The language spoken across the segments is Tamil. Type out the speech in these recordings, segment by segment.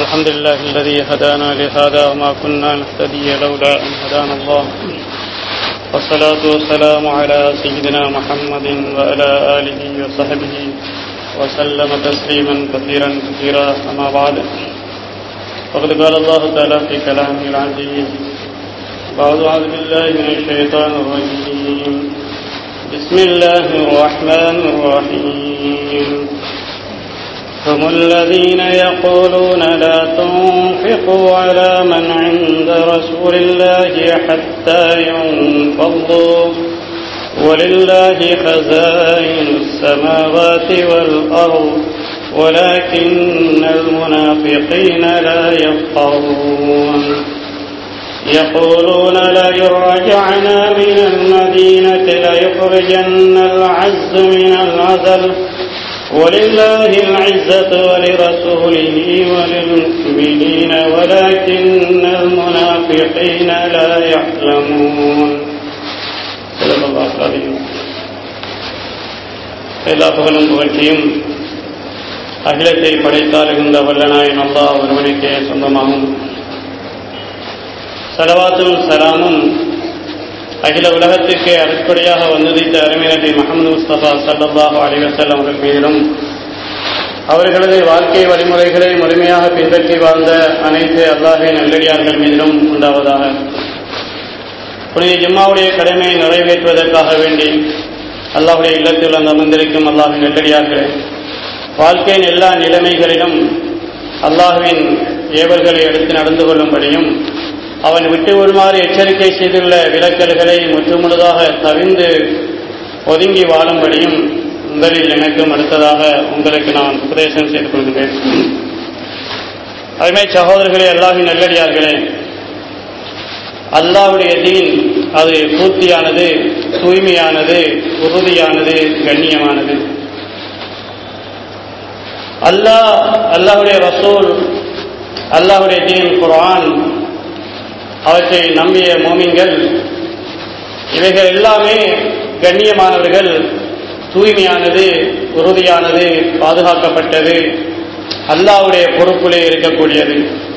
الحمد لله الذي هدانا لهذا وما كنا نهتدي لولا أن هدانا الله والصلاة والسلام على سيدنا محمد وعلى آله وصحبه وسلم تسليما كثيرا كثيرا أما بعد فقد قال الله تعالى في كلامه العزيز بعد أعوذ بالله من الشيطان الرجيم بسم الله الرحمن الرحيم هم الذين يقولون لا تنفقوا على من عند رسول الله حتى ينفضوا ولله خزائن السماوات والأرض ولكن المنافقين لا يفقهون يقولون لئن رجعنا من المدينة ليخرجن العز من العزل ولله العزة ولرسوله وللمؤمنين ولكن المنافقين لا يعلمون صدق الله العظيم எல்லா புகழும் புகழ்ச்சியும் அகிலத்தை படைத்தாருகின்ற வல்லனாயின் அல்லாஹ் ஒருவனுக்கே சொந்தமாகும் சலவாத்தும் சலாமும் அகில உலகத்திற்கு அருட்படியாக வந்ததித்த அருமையதி முகமது முஸ்தபா சல்லாஹ் அலிவசல்லம் அவர்கள் மீதிலும் அவர்களது வாழ்க்கை வழிமுறைகளை முழுமையாக பின்பற்றி வாழ்ந்த அனைத்து அல்லாஹின் நல்லடியார்கள் மீதிலும் உண்டாவதாக புனித ஜிம்மாவுடைய கடமையை நிறைவேற்றுவதற்காக வேண்டி அல்லாஹுடைய இல்லத்தில் அந்த அமர்ந்திருக்கும் அல்லாஹின் நல்லடியார்களே வாழ்க்கையின் எல்லா நிலைமைகளிலும் அல்லாஹுவின் ஏவல்களை எடுத்து நடந்து கொள்ளும்படியும் அவன் விட்டு விடுமாறு எச்சரிக்கை செய்துள்ள விலக்கல்களை முற்றுமுழுதாக தவிர்ந்து ஒதுங்கி வாழும்படியும் முதலில் எனக்கும் அடுத்ததாக உங்களுக்கு நான் உபதேசம் செய்து கொள்கிறேன் அதுமே சகோதரர்களே அல்லாவின் நல்லடியார்களே அல்லாவுடைய தீன் அது பூர்த்தியானது தூய்மையானது உறுதியானது கண்ணியமானது அல்லாஹ் அல்லாஹுடைய ரசூல் அல்லாஹுடைய தீன் குரான் அவற்றை நம்பிய மோமிங்கள் இவைகள் எல்லாமே கண்ணியமானவர்கள் தூய்மையானது உறுதியானது பாதுகாக்கப்பட்டது அல்லாவுடைய பொறுப்பிலே இருக்கக்கூடியது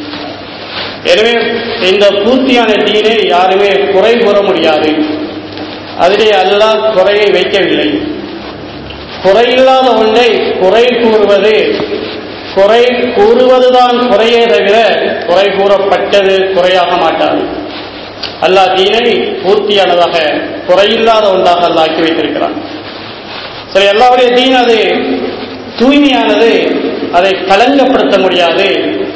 எனவே இந்த பூர்த்தியான தீனை யாருமே குறை கூற முடியாது அதிலே அல்லாஹ் குறையை வைக்கவில்லை குறையில்லாத ஒன்றை குறை கூறுவது குறை கூறுவதுதான் குறையே தவிர குறை கூறப்பட்டது குறையாக மாட்டாது அல்லாஹ் தீனை பூர்த்தியானதாக குறையில்லாத ஒன்றாக அல்லாஹ் ஆக்கி வைத்திருக்கிறான் சரி எல்லாருடைய தீன் அது தூய்மையானது அதை கலங்கப்படுத்த முடியாது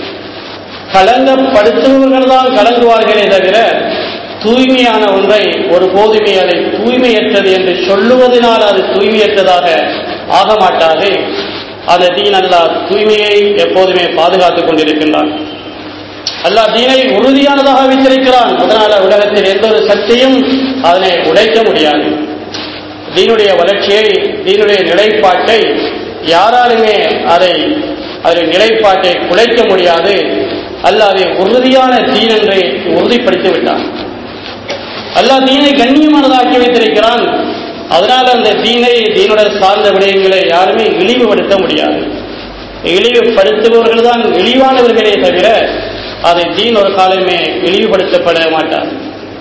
கலங்கப்படுத்துபவர்கள் தான் கலங்குவார்களே தவிர தூய்மையான ஒன்றை ஒரு போதுமே அதை தூய்மையற்றது என்று சொல்லுவதனால் அது தூய்மையற்றதாக ஆக மாட்டாது அந்த தீன் அல்லா தூய்மையை எப்போதுமே பாதுகாத்துக் கொண்டிருக்கின்றான் அல்லாஹ் தீனை உறுதியானதாக வைத்திருக்கிறான் அதனால உலகத்தில் எந்த ஒரு சக்தியும் அதனை உடைக்க முடியாது தீனுடைய வளர்ச்சியை தீனுடைய நிலைப்பாட்டை யாராலுமே அதை அதன் நிலைப்பாட்டை குலைக்க முடியாது அல்ல அதை உறுதியான தீன் என்று உறுதிப்படுத்தி விட்டான் அல்லாஹ் தீனை கண்ணியமானதாக்கி வைத்திருக்கிறான் அதனால அந்த தீனை தீனுடன் சார்ந்த விடயங்களை யாருமே இழிவுபடுத்த முடியாது இழிவுபடுத்துபவர்கள் தான் இழிவானவர்களே தவிர அதை தீன் ஒரு காலமே இழிவுபடுத்தப்பட மாட்டார்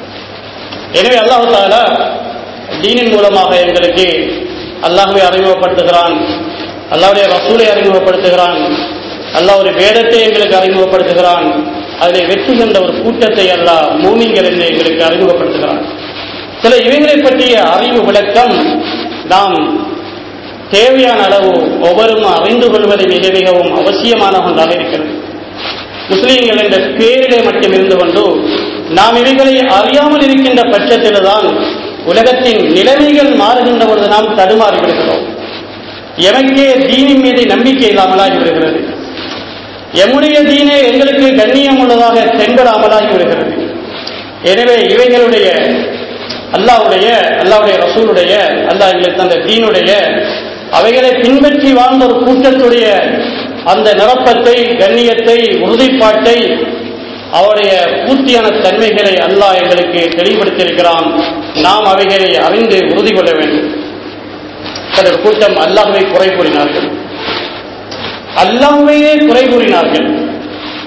எனவே அல்லாஹு தாலா தீனின் மூலமாக எங்களுக்கு அல்லாஹுவை அறிமுகப்படுத்துகிறான் அல்லாவுடைய ரசூலை அறிமுகப்படுத்துகிறான் அல்லாஹ் ஒரு வேதத்தை எங்களுக்கு அறிமுகப்படுத்துகிறான் அதில் வெற்றி கண்ட ஒரு கூட்டத்தை அல்லாஹ் மூமிங்கள் என்று எங்களுக்கு அறிமுகப்படுத்துகிறான் சில இவைகளை பற்றிய அறிவு விளக்கம் நாம் தேவையான அளவு ஒவ்வொரும் அறிந்து கொள்வது மிக மிகவும் அவசியமான ஒன்றாக இருக்கிறது முஸ்லீம்கள் என்ற பேரிலே மட்டும் இருந்து கொண்டு நாம் இவைகளை அறியாமல் இருக்கின்ற பட்சத்தில் தான் உலகத்தின் நிலைமைகள் மாறுகின்ற பொழுது நாம் தடுமாறி விடுகிறோம் எமக்கே தீனின் மீது நம்பிக்கை இல்லாமலாகி விடுகிறது எம்முடைய தீனே எங்களுக்கு கண்ணியம் உள்ளதாக தென்படாமலாகி விடுகிறது எனவே இவைகளுடைய அல்லாவுடைய அல்லாவுடைய ரசூலுடைய அல்லாஹ் எங்களுக்கு அந்த தீனுடைய அவைகளை பின்பற்றி வாழ்ந்த ஒரு கூட்டத்துடைய அந்த நிரப்பத்தை கண்ணியத்தை உறுதிப்பாட்டை அவருடைய பூர்த்தியான தன்மைகளை அல்லாஹ் எங்களுக்கு தெளிவுபடுத்தியிருக்கிறான் நாம் அவைகளை அறிந்து உறுதி கொள்ள வேண்டும் சிலர் கூட்டம் அல்லாஹ்வை குறை கூறினார்கள் அல்லாஹ்வையே குறை கூறினார்கள்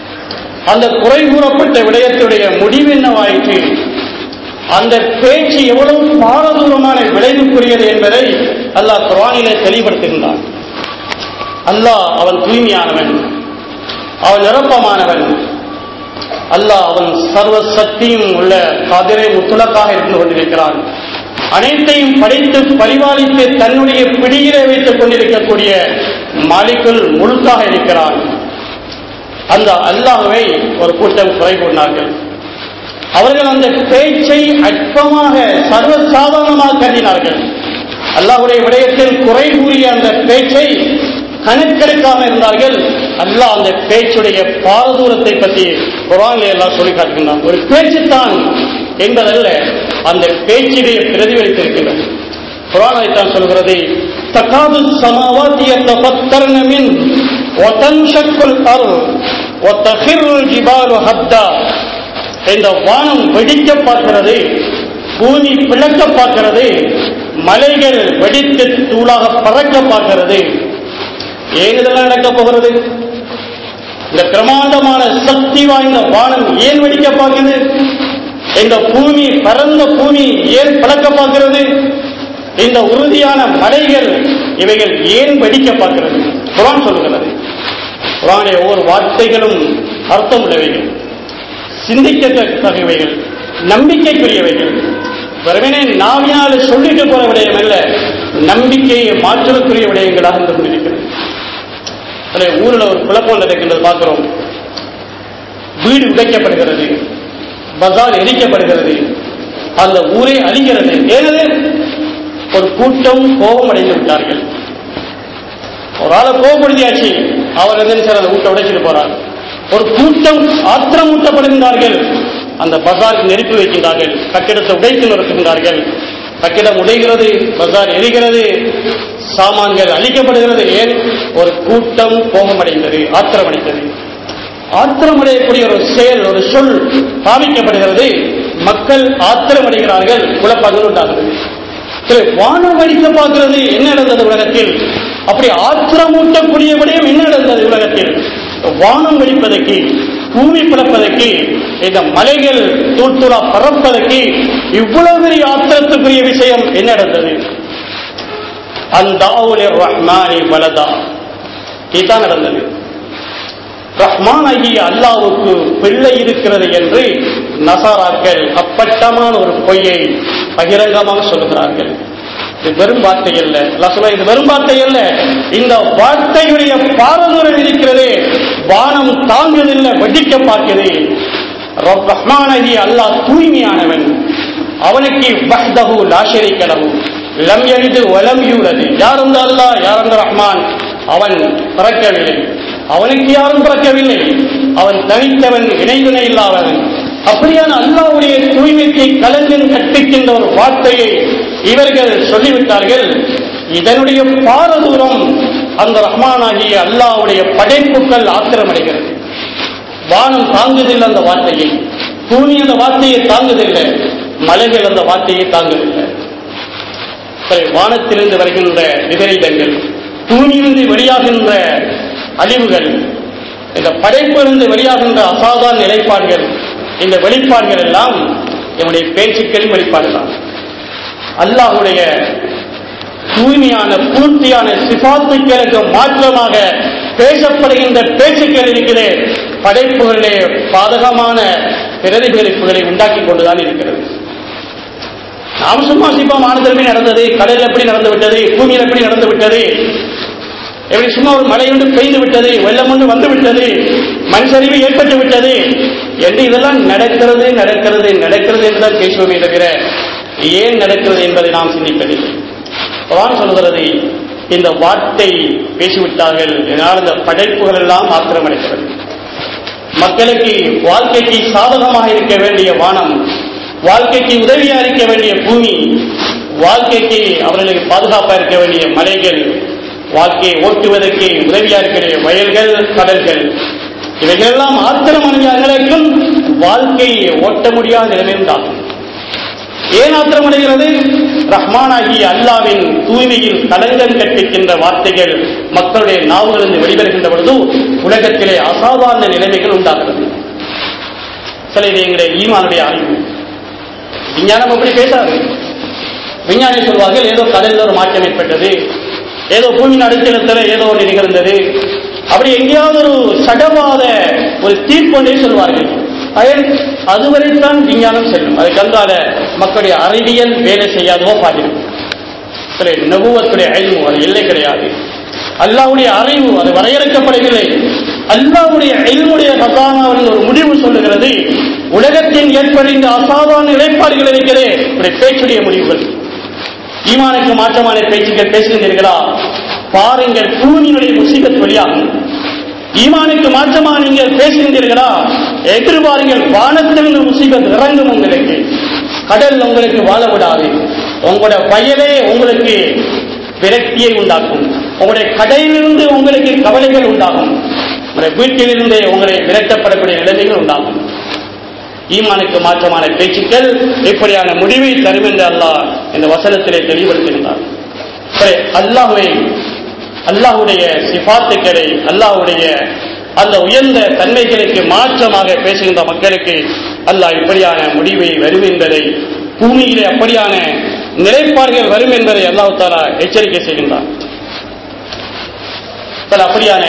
அந்த குறை கூறப்பட்ட விடயத்துடைய முடிவு என்னவாயிற்று அந்த பேச்சு எவ்வளவு பாரதூரமான விளைவுக்குரியது என்பதை அல்லாஹ் குரானிலே தெளிவுபடுத்துகின்றான் அல்லாஹ் அவன் தூய்மையானவன் அவன் நிரப்பமானவன் அல்லாஹ் அவன் சர்வ சக்தியும் உள்ள காதிரை முத்துலக்காக இருந்து கொண்டிருக்கிறான் அனைத்தையும் படைத்து பரிபாலித்து தன்னுடைய பிடியிலே வைத்துக் கொண்டிருக்கக்கூடிய மாலிக்குள் முழுக்காக இருக்கிறான் அந்த அல்லாஹ்வை ஒரு கூட்டம் குறை கூறினார்கள் அவர்கள் அந்த பேச்சை அற்பமாக சர்வசாதாரணமாக கருதினார்கள் அல்லாஹ்வுடைய விடயத்தில் குறை கூறிய அந்த பேச்சை கணக்கெடுக்காமல் இருந்தார்கள் அல்லாஹ் அந்த பேச்சுடைய பாரதூரத்தை பற்றி குரானில் எல்லாம் சொல்லி காட்டுகின்றான் ஒரு பேச்சுத்தான் என்பதல்ல அந்த பேச்சிலே பிரதிபலித்திருக்கின்றது குரானை தான் சொல்கிறது தகாது சமாவாத்திய தபத்தர்ன மின் ஒதன்ஷக்குல் அருள் ஒத்தகிருள் ஜிபாலு ஹத்தா இந்த வானம் வெடிக்க பார்க்கிறது பூமி பிளக்க பார்க்கிறது மலைகள் வெடித்து தூளாக பறக்க பார்க்கிறது ஏன் இதெல்லாம் நடக்கப் போகிறது இந்த பிரமாண்டமான சக்தி வாய்ந்த வானம் ஏன் வெடிக்க பார்க்கிறது இந்த பூமி பரந்த பூமி ஏன் பழக்க பார்க்கிறது இந்த உறுதியான மலைகள் இவைகள் ஏன் வெடிக்க பார்க்கிறது குரான் சொல்லுகிறது குரானுடைய ஒவ்வொரு வார்த்தைகளும் அர்த்தம் உள்ளவைகள் சிந்திக்கத்தக்கவைகள் நம்பிக்கைக்குரியவைகள் வெறுமனே நாவினால் சொல்லிட்டு போற விடயம் அல்ல நம்பிக்கையை மாற்றக்கூடிய விடயங்களாக இருந்து கொண்டிருக்கிறது அதில் ஊரில் ஒரு குழப்பம் நடக்கின்றது பார்க்கிறோம் வீடு உடைக்கப்படுகிறது பஜார் எரிக்கப்படுகிறது அந்த ஊரே அழிகிறது ஏனது ஒரு கூட்டம் கோபம் அடைந்து விட்டார்கள் ஒரு ஆளை கோபப்படுத்தியாச்சு அவர் என்ன சார் அந்த வீட்டை உடைச்சிட்டு போறார் ஒரு கூட்டம் ஆத்திரமூட்டப்படுகின்றார்கள் அந்த பஜாருக்கு நெருப்பு வைக்கின்றார்கள் கட்டிடத்தை உடைத்து நிறுத்துகின்றார்கள் கட்டிடம் உடைகிறது பஜார் எரிகிறது சாமான்கள் அழிக்கப்படுகிறது ஏன் ஒரு கூட்டம் கோபமடைந்தது ஆத்திரமடைந்தது ஆத்திரமடையக்கூடிய ஒரு செயல் ஒரு சொல் காமிக்கப்படுகிறது மக்கள் ஆத்திரமடைகிறார்கள் குழப்பங்கள் உண்டாகிறது சரி, வானம் வடிக்க பார்க்கிறது என்ன நடந்தது உலகத்தில் அப்படி ஆத்திரமூட்டக்கூடிய விடயம் என்ன நடந்தது உலகத்தில் வானம் வெடிப்பதற்கு பூமி பிளப்பதற்கு இந்த மலைகள் தூள்தூளா பறப்பதற்கு இவ்வளவு பெரிய ஆத்திரத்துக்குரிய விஷயம் என்ன நடந்தது அந்த ரஹ்மானி வலதா இதுதான் நடந்தது ரஹ்மான் ஆகிய அல்லாவுக்கு பிள்ளை இருக்கிறது என்று நசாராக்கள் அப்பட்டமான ஒரு பொய்யை பகிரங்கமாக சொல்லுகிறார்கள் இது வெறும் வார்த்தை அல்ல அல்லாஹ் சொல்ல இது வெறும் வார்த்தை அல்ல இந்த வார்த்தையுடைய பாரதூரம் இருக்கிறது வானம் தாங்குதில்லை வெடிக்க பார்க்கிறது ரப் ரஹ்மான் ஆகிய அல்லாஹ் தூய்மையானவன் அவனுக்கு வஹ்தஹு லா ஷரீக லஹு லம் யலிது வலம் யூலது யார் அந்த அல்லாஹ் யார் அந்த ரஹ்மான் அவன் பிறக்கவில்லை அவனுக்கு யாரும் பிறக்கவில்லை அவன் தனித்தவன் இணைதுணை இல்லாதவன் அப்படியான அல்லாவுடைய தூய்மைக்கு கலந்தின் கற்பிக்கின்ற ஒரு வார்த்தையை இவர்கள் சொல்லிவிட்டார்கள் இதனுடைய பாரதூரம் அந்த ரஹ்மானாகிய அல்லாவுடைய படைப்புகள் ஆத்திரமடைகிறது வானம் தாங்குதில்லை அந்த வார்த்தையை பூமி அந்த வார்த்தையை தாங்குதில்லை மலைகள் அந்த வார்த்தையை தாங்குதில்லை சரி, வானத்திலிருந்து வருகின்ற விபரீதங்கள் பூமியிலிருந்து வெளியாகின்ற அழிவுகள் இந்த படைப்பிலிருந்து வெளியாகின்ற அசாதாரண நிலைப்பாடுகள் இந்த வெளிப்பாடுகள் எல்லாம் என்னுடைய பேச்சுக்களின் வெளிப்பாடுதான் அல்லாஹுடைய தூய்மையான பூர்த்தியான சிபாத்துக்களுக்கு மாற்றமாக பேசப்படுகின்ற பேச்சுக்கள் இருக்கிறே படைப்புகளிலே பாதகமான பிரதிபலிப்புகளை உண்டாக்கி கொண்டுதான் இருக்கிறது நாம் சும்மா சிப்பம் ஆனந்தமே நடந்தது கடல் எப்படி நடந்து விட்டது பூமியில் எப்படி நடந்து விட்டது எப்படி சும்மா ஒரு மழை ஒன்று பெய்து விட்டது வெள்ளம் ஒன்று வந்து விட்டது மண் சரிவு ஏற்பட்டு விட்டது என்று இதெல்லாம் நடக்கிறது நடக்கிறது நடக்கிறது என்றுதான் பேசுவோமே தவிர ஏன் நடக்கிறது என்பதை நாம் சிந்திப்பதில்லை குரான் சொல்கிறது இந்த வார்த்தை பேசிவிட்டார்கள் இதனால் இந்த படைப்புகள் எல்லாம் ஆத்திரமடைக்கிறது மக்களுக்கு வாழ்க்கைக்கு சாதகமாக இருக்க வேண்டிய வானம் வாழ்க்கைக்கு உதவியா இருக்க வேண்டிய பூமி வாழ்க்கைக்கு அவர்களுக்கு பாதுகாப்பா இருக்க வேண்டிய மலைகள் வாழ்க்கையை ஓட்டுவதற்கு உதவியா இருக்கிற வயல்கள் கடல்கள் இவைகளெல்லாம் ஆத்திரம் அடைஞ்சாங்களுக்கும் வாழ்க்கையை ஓட்ட முடியாத நிலைமைந்தாகும் ஏன் ஆத்திரமடைகிறது ரஹ்மானாகிய அல்லாவின் தூய்மையில் கலங்கம் கற்பிக்கின்ற வார்த்தைகள் மக்களுடைய நாவுகளிலிருந்து வெளிவருகின்ற பொழுது உலகத்திலே அசாதாரண நிலைமைகள் உண்டாகிறது சில இது எங்களுடைய ஈமானுடைய அறிவு விஞ்ஞானம் அப்படி பேசாது விஞ்ஞானி சொல்வார்கள் ஏதோ கடலில் ஒரு மாற்றம் ஏற்பட்டது ஏதோ பூமியின் அடித்தளத்தில் ஏதோ ஒன்று நிகழ்ந்தது அப்படி எங்கேயாவது ஒரு சடவாத ஒரு தீர்ப்பொன்றே சொல்வார்கள் அயல் அதுவரைத்தான் விஞ்ஞானம் செல்லும் அதை கண்டால மக்களுடைய அறிவியல் வேலை செய்யாதவோ பார்த்திருக்கும் சரி நபுவத்துடைய அழிவு அது எல்லை கிடையாது அல்லாவுடைய அறிவு அது வரையறுக்கப்படவில்லை அல்லாவுடைய எல்முடைய கதானாவின் ஒரு முடிவு சொல்லுகிறது உலகத்தின் ஏற்படுகின்ற அசாதாரண நிலைப்பாடுகள் இருக்கிறே இப்படி பேச்சுடைய முடிவுகள் ஈமானுக்கு மாற்றமான பேச்சுக்கள் பேசுகின்றீர்களா பாருங்கள் பூமியினுடைய முசீபத் வெளியாகும் ஈமானுக்கு மாற்றமா நீங்கள் பேசுகின்றீர்களா எதிர்பாருங்கள் வானத்திலிருந்து முசீபத் இறங்கும் உங்களுக்கு கடல் உங்களுக்கு வாழ விடாது உங்களோட வயலே உங்களுக்கு விரக்தியை உண்டாக்கும் உங்களுடைய கடையிலிருந்து உங்களுக்கு கவலைகள் உண்டாகும் உங்களுடைய வீட்டிலிருந்தே உங்களை விரட்டப்படக்கூடிய நிலைமைகள் உண்டாகும் ஈமானுக்கு மாற்றமான பேச்சுக்கள் இப்படியான முடிவை தரும் என்று அல்லாஹ் இந்த வசனத்திலே தெளிவுபடுத்துகின்றார் சரி, அல்லாஹ்வை அல்லாஹ்வுடைய சிபாத்துக்களை அல்லாஹ்வுடைய அந்த உயர்ந்த தன்மைகளுக்கு மாற்றமாக பேசுகின்ற மக்களுக்கு அல்லாஹ் இப்படியான முடிவை வரும் என்பதை பூமியிலே அப்படியான நிலைப்பாடுகள் வரும் என்பதை அல்லாஹ் தாலா எச்சரிக்கை செய்கின்றார் பல அப்படியான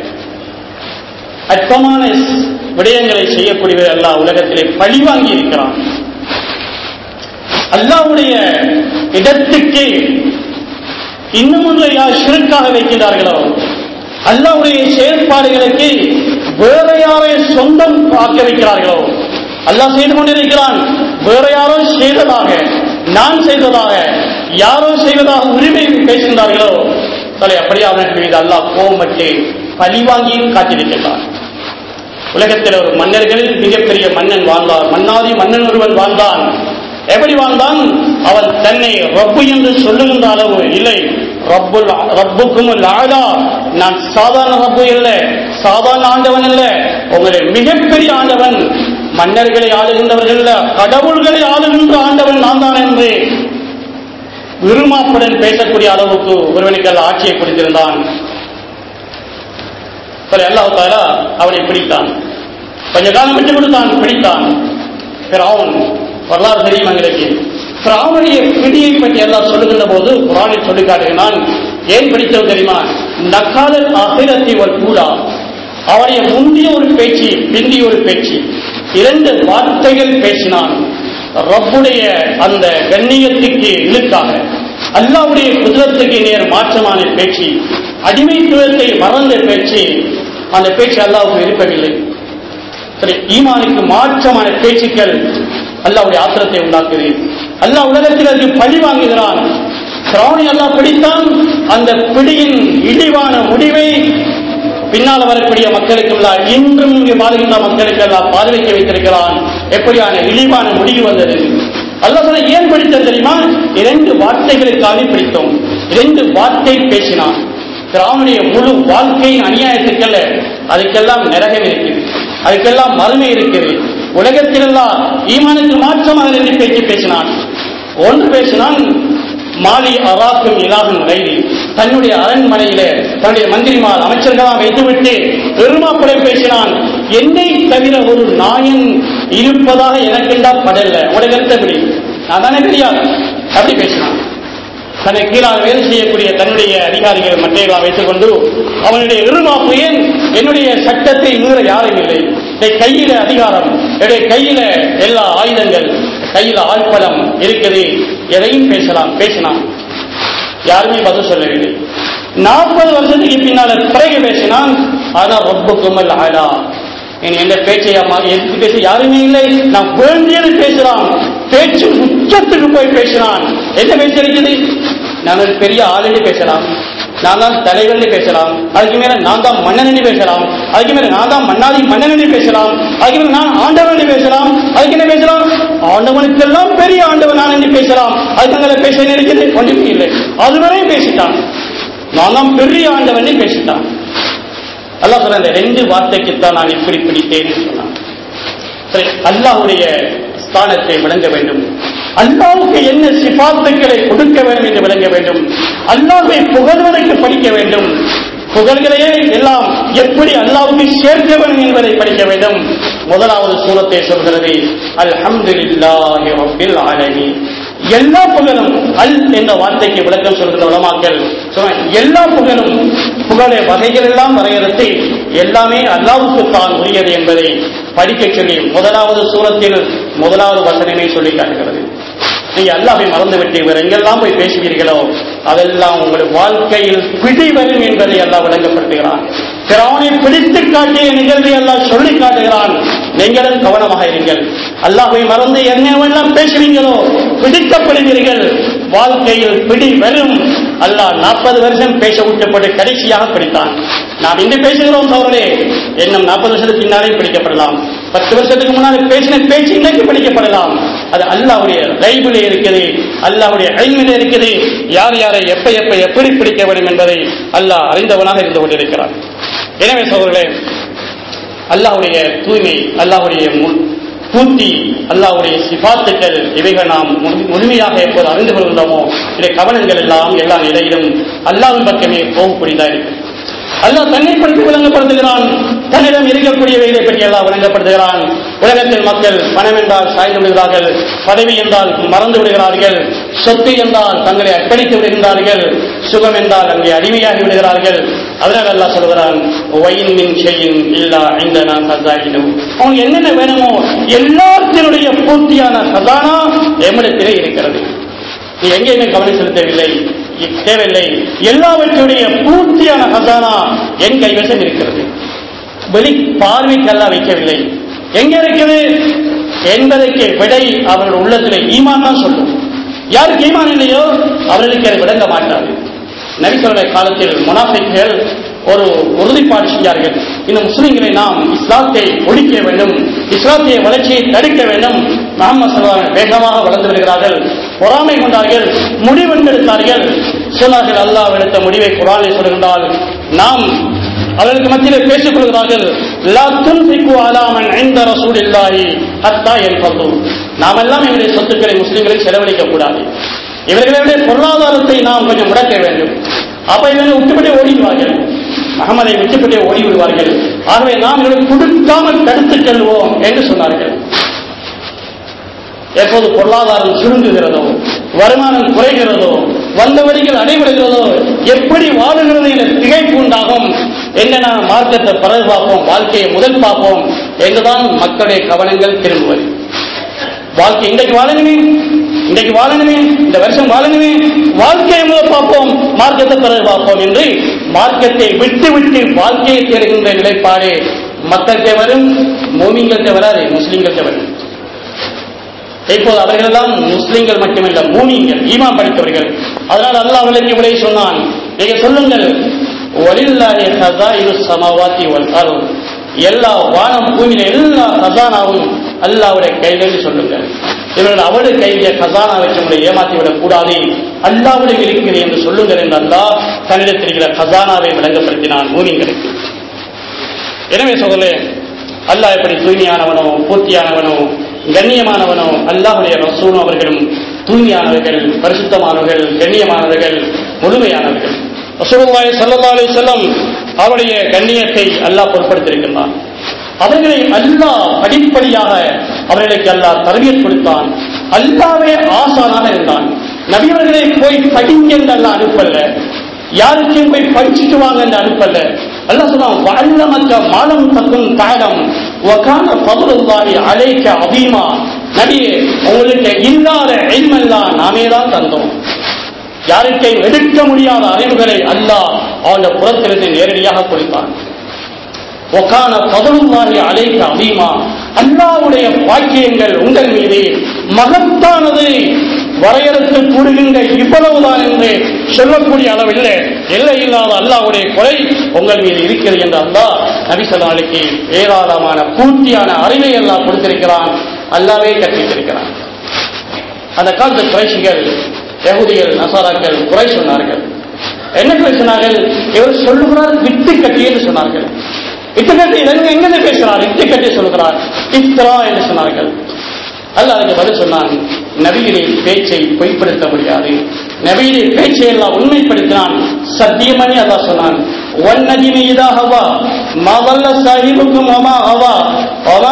அற்பமான விடயங்களை செய்யக்கூடியவர் அல்லாஹ் உலகத்திலே பழிவாங்கி இருக்கிறான் அல்லாஹ்வுடைய இடத்துக்கு இன்னும் ஒன்றை யார் சிறுக்காக வைக்கின்றார்களோ அல்லாஹ்வுடைய செயற்பாடுகளுக்கு வேற யாரை சொந்தம் ஆக்க வைக்கிறார்களோ அல்லாஹ் செய்து கொண்டிருக்கிறான் வேற யாரோ செய்ததாக நான் செய்ததாக யாரோ செய்வதாக உரிமை பேசுகின்றார்களோ தலை அப்படியே அவர்கள் மீது அல்லாஹ் கோபப்பட்டு பழிவாங்கியும் காத்திருக்கின்றான் உலகத்தில் ஒரு மன்னர்களில் மிகப்பெரிய மன்னன் வாழ்ந்தான் மன்னாதி மன்னன் ஒருவன் வாழ்ந்தான் எப்படி வாழ்ந்தான் அவன் தன்னை ரப்பு என்று சொல்லுகின்ற அளவு இல்லை ரப்புல் ரப்புக்கும் ஆடா நான் சாதாரண ரப்பு இல்லை சாதாரண ஆண்டவன் இல்லை உங்களை மிகப்பெரிய ஆண்டவன் மன்னர்களை ஆளுகின்றவர்கள் இல்ல, கடவுள்களை ஆளுகின்ற ஆண்டவன் நான் தான் என்று விருமாப்புடன் பேசக்கூடிய அளவுக்கு ஒருவனுக்கு அல்ல ஆட்சியை கொடுத்திருந்தான் சரி அல்லாஹ் தாலா அவனை பிடித்தான் கொஞ்ச காலம் விட்டு கொடுத்தான் பிடித்தான் பிராவன் வரலாறு தெரியும் எங்களுக்கு பிராவனுடைய பிடியை பற்றி எல்லாம் சொல்லுகின்ற போது குரானில் சொல்லி காட்டுகிறான் ஏன் பிடித்தது தெரியுமா நக்காலல் அகிலத்தி ஒரு கூடா அவனுடைய முந்திய ஒரு பேச்சு பிந்திய ஒரு பேச்சு இரண்டு வார்த்தைகள் பேசினான் ரப்புடைய அந்த கண்ணியத்துக்கு இழுக்காக அல்லாவுடைய குதிரத்துக்கு நேர் மாற்றமான பேச்சு அடிமைத்துவத்தை மறந்த பேச்சு அந்த பேச்சு அல்லாவுக்கு விருப்பமில்லை சரி ஈமானுக்கு மாற்றமான பேச்சுக்கள் அல்லாவுடைய ஆத்திரத்தை உண்டாக்குது அல்லாஹ் உலகத்தில் அதுக்கு பழி வாங்குகிறான் திராவணி அல்லாஹ் பிடித்தான் அந்த பிடியின் இழிவான முடிவை பின்னால் வரக்கூடிய மக்களுக்கு எல்லாம் இன்றும் இங்கு வாழ்கின்ற மக்களுக்கு எல்லாம் பார்வைக்க வைத்திருக்கிறான் எப்படியான இழிவான முடிவு வந்தது அல்லாஹ் சொல்ல ஏன் பிடித்தது தெரியுமா இரண்டு வார்த்தைகளுக்காக பிடித்தோம் இரண்டு வார்த்தை பேசினான் திராவணிய முழு வாழ்க்கையின் அநியாயத்துக்கல்ல அதுக்கெல்லாம் நரகம் இருக்குது அதுக்கெல்லாம் மறுமை இருக்குது உலகத்திலெல்லாம் ஈமானுக்கு மாற்றமாக நின்று பேச்சு பேசினான் ஒன்று பேசினான் மாலி அராக்கும் இலாகும் கைதி தன்னுடைய அரண்மனையில தன்னுடைய மந்திரிமார் அமைச்சர்களாக வைத்துவிட்டு பெருமாப்படை பேசினான் என்னை தவிர ஒரு நாயன் இருப்பதாக எனக்கெண்டா படல உடைய கருத்தபடி நான் தானே தெரியாது அப்படி பேசினான் தன்னை கீழாக வேலை செய்யக்கூடிய தன்னுடைய அதிகாரிகள் மற்றையெல்லாம் வைத்துக் கொண்டு அவனுடைய இருமாப்பு ஏன் என்னுடைய சட்டத்தை மீற யாரும் இல்லை என் கையில அதிகாரம் என்னுடைய கையில எல்லா ஆயுதங்கள் கையில ஆழ்பலம் இருக்குது எதையும் பேசலாம் பேசினான் யாருமே பதில் சொல்லவில்லை நாற்பது வருஷத்துக்கு பின்னால பிறகு பேசினான் ஆனா ரொம்ப குமல் ஆடா இனி எந்த பேச்சை அம்மா எதுக்கு பேச யாருமே இல்லை நான் வேண்டியது பேசலாம் பேச்சு உச்சத்துக்கு போய் பேசினான் என்ன பேசியிருக்குது நான் ஒரு பெரிய ஆளுன்னு பேசலாம் நான் தான் தலைவர்னு பேசலாம் அதுக்கு மேல நான் தான் மன்னனி பேசலாம் அதுக்கு மேல நான் தான் மன்னாதி மன்னனி பேசலாம் அதுக்கு மேல நான் ஆண்டவன் பேசலாம் அதுக்கு என்ன பேசலாம் ஆண்டவனுக்கெல்லாம் பெரிய ஆண்டவன் நான் என்று பேசலாம் அதுக்கு மேல பேச இருக்குது ஒன்றுமே இல்லை அதுவரையும் பேசிட்டான் நான் தான் பெரிய ஆண்டவன் பேசிட்டான் அல்லாஹ் சொல்ற அந்த ரெண்டு வார்த்தைக்குத்தான் நான் இப்படி பிடித்தேன்னு சொன்னான் சரி அல்லாஹ்வுடைய ஸ்தானத்தை விளங்க வேண்டும் அல்லாஹ்வுக்கு என்ன சிபாத்துக்களை கொடுக்க வேண்டும் என்று விளங்க வேண்டும் அல்லாஹ்வை புகழ்வதற்கு படிக்க வேண்டும் புகழ்களையே எல்லாம் எப்படி அல்லாஹ்வுக்கு சேர்க்க வேண்டும் என்பதை படிக்க வேண்டும் முதலாவது சூரத்தை சொல்கிறது அல்ஹம்துலில்லாஹி ரப்பில் ஆலமீன் எல்லா புகழும் அல் என்ற வார்த்தைக்கு விளக்கம் சொல்கிற உலமாக்கள் சொன்னாங்க, எல்லா புகழும் புகழை வகைகள் எல்லாம் வரையறுத்து எல்லாமே அல்லாவுக்கு தான் உரியது என்பதை படிக்கச் சொல்லி முதலாவது சூரத்தில் முதலாவது வசனமே சொல்லி காட்டுகிறது நீங்க அல்லாவை மறந்துவிட்டு வேற எங்கெல்லாம் போய் பேசுவீர்களோ அதெல்லாம் உங்கள் வாழ்க்கையில் பிடி வரும் என்பதை அல்லாஹ் விளங்கப்படுத்துகிறான் பிறவனை பிடித்து காட்டிய நிகழ்வை அல்லாஹ் சொல்லி காட்டுகிறான் நீங்களும் கவனமாக இருங்கள் அல்லாஹ்வை மறந்து என்னவெல்லாம் பேசுவீங்களோ பிடிக்கப்படுவீர்கள் வாழ்க்கையில் பிடி வரும் அல்லாஹ் நாற்பது வருஷம் பேச விட்டப்பட்டு கடைசியாக பிடித்தான் நாம் இன்று பேசுகிறோம் சோழரே இன்னும் நாற்பது வருஷத்துக்கு பின்னாலே பிடிக்கப்படலாம் பத்து வருஷத்துக்கு முன்னாடி பேசின பேச்சு இன்னைக்கு பிடிக்கப்படலாம் அது அல்லாவுடைய லைபிலே இருக்குது அல்லாவுடைய ஐமிலே இருக்குது யார் யாரை எப்ப எப்ப எப்படி பிடிக்க வேண்டும் என்பதை அல்லாஹ் அறிந்தவனாக இருந்து கொண்டிருக்கிறார் எனவே சோழர்களே அல்லாஹ்வுடைய தூய்மை அல்லாஹ்வுடைய மு- பூர்த்தி அல்லாஹ்வுடைய சிபாத்துக்கள் இவைகள் நாம் முழு- முழுமையாக எப்போது அறிந்து கொள்கின்றோமோ இதை கவனங்கள் எல்லாம் எல்லா நிலையிலும் அல்லாஹ்வின் பக்கமே போகக்கூடியதாக இருக்கு அல்லாஹ் தன்னை பற்றி விளங்கப்படுத்துகிறான் தன்னிடம் இருக்கக்கூடியவைகளை பற்றி எல்லாம் விளங்கப்படுத்துகிறான் உலகத்தில் மக்கள் பணம் என்றால் சாய்ந்து விடுகிறார்கள் பதவி என்றால் மறந்து விடுகிறார்கள் சொத்து என்றால் தங்களை அர்ப்பணித்து விடுகின்றார்கள் சுகம் என்றால் அங்கே அடிமையாகி விடுகிறார்கள் அதனால் அல்லாஹ் சொல்கிறான் ஒயின் மின் செய்யின் இல்லா இந்த நான் சந்தாயினும் அவங்க என்னென்ன வேணுமோ எல்லாத்தினுடைய பூர்த்தியான சதானா எம்மிடத்திலே இருக்கிறது நீ எங்கேயுமே கவனம் செலுத்தவில்லை இ- தேவையில்லை எல்லாவற்றுடைய பூர்த்தியான ஹசானா என் கைவசம் இருக்கிறது வெளி பார்வைக்கெல்லாம் வைக்கவில்லை எங்க இருக்குது என்பதற்கு விடை அவர்கள் உள்ளத்தில் ஈமான் தான் சொல்லும் யாருக்கு ஈமான் இல்லையோ அவர்களுக்கு அது விளங்க மாட்டாது நபிசருடைய காலத்தில் முனாஃபிக்கள் ஒரு உறுதிப்பாடு செஞ்சார்கள் இந்த முஸ்லிம்களை நாம் இஸ்லாத்தை ஒழிக்க வேண்டும் இஸ்லாத்திய வளர்ச்சியை தடுக்க வேண்டும் முகமது சல்லாஹ் வேகமாக வளர்ந்து வருகிறார்கள் பொறாமை கொண்டார்கள் முடிவெடுத்தார்கள் சொன்னார்கள் அல்லாஹ் எடுத்த முடிவை குரானை சொல்கின்றால் நாம் அவர்களுக்கு மத்தியில் பேசிக் கொள்கிறார்கள் லா துன்ஃபிகு அலா மன் இன்த ரசூலில்லாஹி ஹத்தா யன்ஃபது நாம் எல்லாம் எங்களுடைய சொத்துக்களை முஸ்லிம்களுக்கு செலவழிக்க கூடாது இவர்களுடைய பொருளாதாரத்தை நாம் கொஞ்சம் முடக்க வேண்டும் அப்ப இவங்க விட்டுவிட்டு ஓடிடுவார்கள் அகமதை விட்டுவிட்டு ஓடி விடுவார்கள் ஆகவே நாம் இவர்களுக்கு கொடுக்காமல் தடுத்து செல்வோம் என்று சொன்னார்கள் எப்போது பொருளாதாரம் சுருங்குகிறதோ வருமானம் குறைகிறதோ வந்த வரிகள் அடைபடுகிறதோ எப்படி வாழுகிறது என்ற திகைப்பு உண்டாகும் என்ன நாம் மார்க்கத்தை பிறகு பார்ப்போம் வாழ்க்கையை முதல் பார்ப்போம் என்றுதான் மக்களுடைய கவனங்கள் திரும்புவது வாழ்க்கை இன்றைக்கு வாழணுமே இன்றைக்கு வாழணுமே இந்த வருஷம் வாழணுமே வாழ்க்கையை முதல் பார்ப்போம் மார்க்கத்தை பிறகு பார்ப்போம் என்று மார்க்கத்தை விட்டு விட்டு வாழ்க்கையை தேடுகின்ற நிலைப்பாடு மக்கள்கிட்ட வரும் மூமிங்கள்கிட்ட வராது முஸ்லிம்கள்கிட்ட வரும் இப்போது அவர்களெல்லாம் முஸ்லிம்கள் மட்டுமல்ல மூமிங்கள் ஈமான் படித்தவர்கள் அதனால் அல்லாஹ் அவர்களுக்கு விடை சொன்னான் நீங்க சொல்லுங்கள் வலில்லாஹி ஹஸாயினு ஸமாவாத்தி வல் அர்த் எல்லா வானம் பூமியில எல்லா ஹசானாவும் அல்லாஹ்வுடைய கையில் சொல்லுங்கள் இவர்கள் அவருடைய கையில ஹசானா வச்சு உங்களை ஏமாத்தி விடக் கூடாது அல்லாஹ்வுடைய இருக்கிறது என்று சொல்லுங்கள் என்று அல்லாஹ் தன்னிடத்தில் இருக்கிற ஹசானாவை விளங்கப்படுத்தினான் மூமிங்களுக்கு எனவே சோதரே அல்லாஹ் எப்படி தூய்மையானவனோ பூர்த்தியானவனோ கண்ணியமானவனோ அல்லாஹுடைய ரசூலும் அவர்களும் தூய்மையானவர்கள் பரிசுத்தமானவர்கள் கண்ணியமானவர்கள் முழுமையானவர்கள் ரசூலுல்லாஹி ஸல்லல்லாஹு அலைஹி வஸல்லம் அவருடைய கண்ணியத்தை அல்லாஹ் பொருட்படுத்தியிருக்கின்றான் அவர்களை அல்லாஹ் படிப்படியாக அவர்களுக்கு அல்லாஹ் தரவியத் கொடுத்தான் அல்லாவே ஆசானாக இருந்தான் நபியவர்களை போய் படிங்க என்று அல்லாஹ் அனுப்பல்ல யாருக்கும் போய் படிச்சுட்டு வாங்க என்று அனுப்பல்ல அல்லாஹ் சொன்னான் வல்லமக்க மாலம் தக்கும் தாடம் வகான பதுலுல்லாஹி அலைக்க அபீமா நபியே உங்களுக்கு இல்லாத எல்மெல்லாம் நாமே தான் தந்தோம் யாருக்கையும் எடுக்க முடியாத அறிவுகளை அல்லாஹ் அவனுடைய புறத்திலிருந்து நேரடியாக கொடுத்தான் ஒக்கான பதலுல்லாஹி அலைக்க அபீமா அல்லாவுடைய பாக்கியங்கள் உங்கள் மீது மகத்தானது வரையறுத்து கூறுகின்ற இவ்வளவுதான் என்று சொல்லக்கூடிய அளவில் எல்லை இல்லாத அல்லாவுடைய கொலை உங்கள் மீது இருக்கிறது என்று அல்லாஹ் நபிசல்லாளுக்கு ஏராளமான பூர்த்தியான அறிவை எல்லாம் கொடுத்திருக்கிறான் அல்லாவே கற்பித்திருக்கிறான் அந்த காலத்து குறைசிகள் யகுதிகள் நசாராக்கள் குறை சொன்னார்கள் என்ன குறை சொன்னார்கள் இவர் சொல்லுகிறார் விட்டு கட்டி என்று சொன்னார்கள் விட்டு கட்டி எங்க எங்க பேசுகிறார் விட்டு கட்டி சொல்லுகிறார் இஸ்ரா என்று சொன்னார்கள் அல்ல அதுக்கு பதில் சொன்னான் நபியிலே பேச்சை பொய்ப்படுத்த முடியாது நபியிலே பேச்சை எல்லாம் உண்மைப்படுத்தினான் சத்தியமணி அல்லாஹ் சொன்னான் والنجم إذا هوى ما ضل صاحبكم وما هوى وما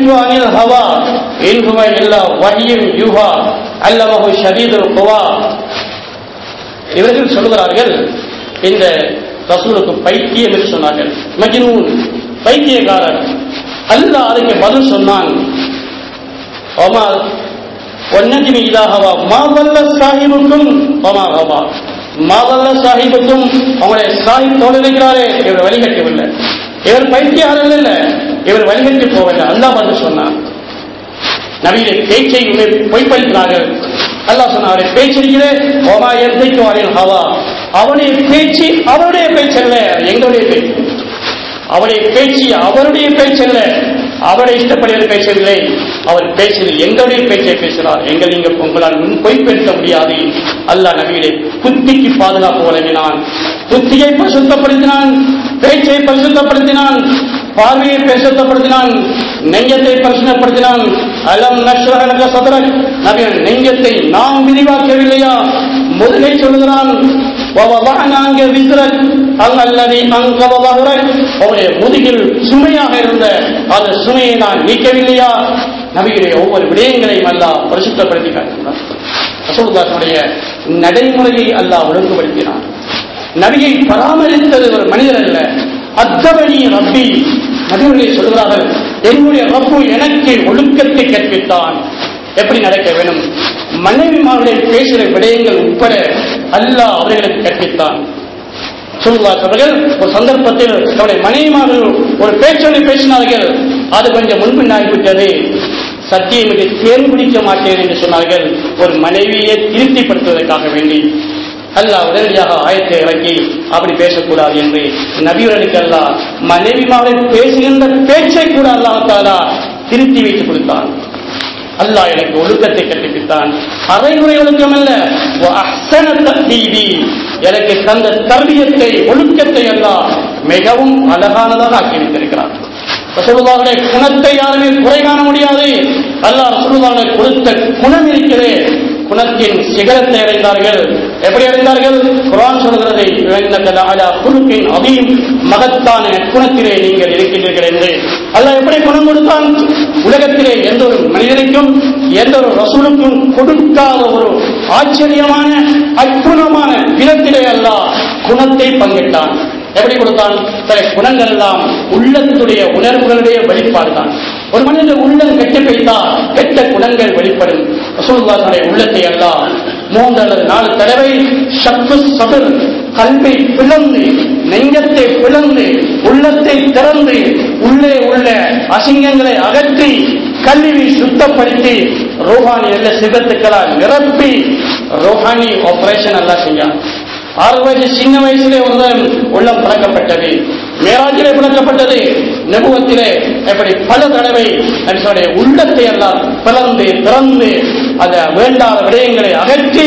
ينطق عن الهوى إن هو إلا وحي يوحى علمه شديد القوى இவர்கள் சொல்கிறார்கள் இந்த ரசூலுக்கு பைத்தியம் என்று சொன்னார்கள் மஜ்னூன் பைத்தியக்காரர் அல்லாஹ் அதுக்கு பதில் சொன்னான் ஒமா ஒன்னஜிமி இதாகவா மாவல்ல சாஹிபுக்கும் ஒமா ஹவா மாவல்ல சாஹிபுக்கும் அவங்களுடைய சாஹிப் தோழிருக்கிறாரே இவர் வழிகட்டவில்லை இவர் பைத்தியாரர் இல்ல இவர் வழிகட்டி போகவில்லை அல்லாஹ் பதில் சொன்னான் நவீன பேச்சை பொய்ப்படுத்தினார்கள் அல்லாஹ் சொன்னாரே பேச்சிருக்கிறே ஓமா எந்தைக்கும் அறையில் ஹவா அவனுடைய பேச்சு அவருடைய பேச்சல்ல எங்களுடைய பேச்சு அவருடைய பேச்சு அவருடைய பேச்சல்ல அவருடைய இஷ்டப்படுகிற பேசவில்லை அவர் பேசுவது எங்களுடைய பேச்சை பேசுகிறார் எங்கள் நீங்க உங்களால் முன் பொய்ப்படுத்த முடியாது அல்லாஹ் நபியிலே புத்திக்கு பாதுகாப்பு வழங்கினான் புத்தியை பரிசுத்தப்படுத்தினான் பேச்சை பரிசுத்தப்படுத்தினான் பார்வையை பரிசுத்தப்படுத்தினான் நெஞ்சத்தை பரிசுத்தப்படுத்தினான் அலம் நஷ்வரக சதரக் நபியின் நெஞ்சத்தை நாம் விரிவாக்கவில்லையா முதலை சொல்கிறான் அவருடைய முதுகில் சுமையாக இருந்த அந்த சுமையை நான் நீக்கவில்லையா நபியுடைய ஒவ்வொரு விடயங்களையும் அல்லாஹ் பரிசுத்தப்படுத்தி காட்டுகிறார் ரசூலுல்லாஹ்வுடைய நடைமுறையை அல்லாஹ் ஒழுங்குபடுத்தினான் நபியை பராமரித்தது ஒரு மனிதர் அல்ல அத்தவணி ரப்பி நபியுடைய சொல்கிறார்கள் என்னுடைய ரப்பு எனக்கு ஒழுக்கத்தை கற்பித்தான் எப்படி நடக்க வேணும் மனைவிமார்களில் பேசுகிற விடயங்கள் உட்பட அல்லாஹ் அவர்களுக்கு கற்பித்தான் சொல்லுவார் அவர்கள் ஒரு சந்தர்ப்பத்தில் தன்னுடைய மனைவிமார்கள் ஒரு பேச்சொலி பேசினார்கள் அது கொஞ்சம் முன்பின்னாகிவிட்டது சத்தியமிகு தேன் குடிக்க மாட்டேன் என்று சொன்னார்கள் ஒரு மனைவியை திருப்திப்படுத்துவதற்காக வேண்டி அல்லாஹ் உடனடியாக ஆயத்தை இறக்கி அப்படி பேசக்கூடாது என்று நபியுடனுக்கு அல்லாஹ் மனைவிமார்கள் பேசுகின்ற பேச்சை கூட அல்லாஹ் தாலா திருத்தி வைத்து கொடுத்தான் அல்லாஹ் எனக்கு ஒழுக்கத்தை கற்பித்தான் அரைமுறை ஒழுக்கம் அல்ல அஹ்சன தத்தீதி எனக்கு தந்த தர்பியத்தை ஒழுக்கத்தை அல்லாஹ் மிகவும் அழகானதாக ஆக்கி வைத்திருக்கிறார் ரசூலுல்லாஹுடைய குணத்தை யாருமே குறை காண முடியாது அல்லாஹ் ரசூலுல்லாஹுடைய கொடுத்த குணம் இருக்கிறது குணத்தின் சிகரத்தை அடைந்தார்கள் எப்படி அடைந்தார்கள் குரான் சொல்கிறது குழுக்கின் அதையும் மகத்தான குணத்திலே நீங்கள் இருக்கின்றீர்கள் என்று அல்லாஹ் எப்படி குணம் கொடுத்தான் உலகத்திலே எந்த ஒரு மனிதனுக்கும் எந்த ஒரு ரசூலுக்கும் கொடுக்காத ஒரு ஆச்சரியமான அற்புதமான விதத்திலே அல்லாஹ் குணத்தை பங்கிட்டான் எப்படி கொடுத்தான் சில குணங்கள் எல்லாம் உள்ளத்துடைய உணர்வுகளுடைய வெளிப்பாடு தான் ஒரு மனிதன் உள்ளம் கெட்டு வைத்தால் கெட்ட குணங்கள் வெளிப்படும் ரசூலுல்லாஹுடைய உள்ளத்தை எல்லாம் மூன்று அல்லது நாலு தடவை சப்பு சபர் கல்வை பிளந்து நெஞ்சத்தை பிளந்து உள்ளத்தை திறந்து உள்ளே உள்ள அசிங்கங்களை அகற்றி கல்வி சுத்தப்படுத்தி ரோஹானி நல்ல சிவத்துக்களால் நிரப்பி ரோஹானி ஆபரேஷன் எல்லாம் செய்யான் ஆறு வயசு சின்ன வயசுலே ஒரு உள்ளம் பிளக்கப்பட்டது மேராஜிலே பிளக்கப்பட்டது நெபுவத்திலே எப்படி பல தடவை நபிசுடைய உள்ளத்தை எல்லாம் பிளந்து திறந்து அந்த வேண்டாத விடயங்களை அகற்றி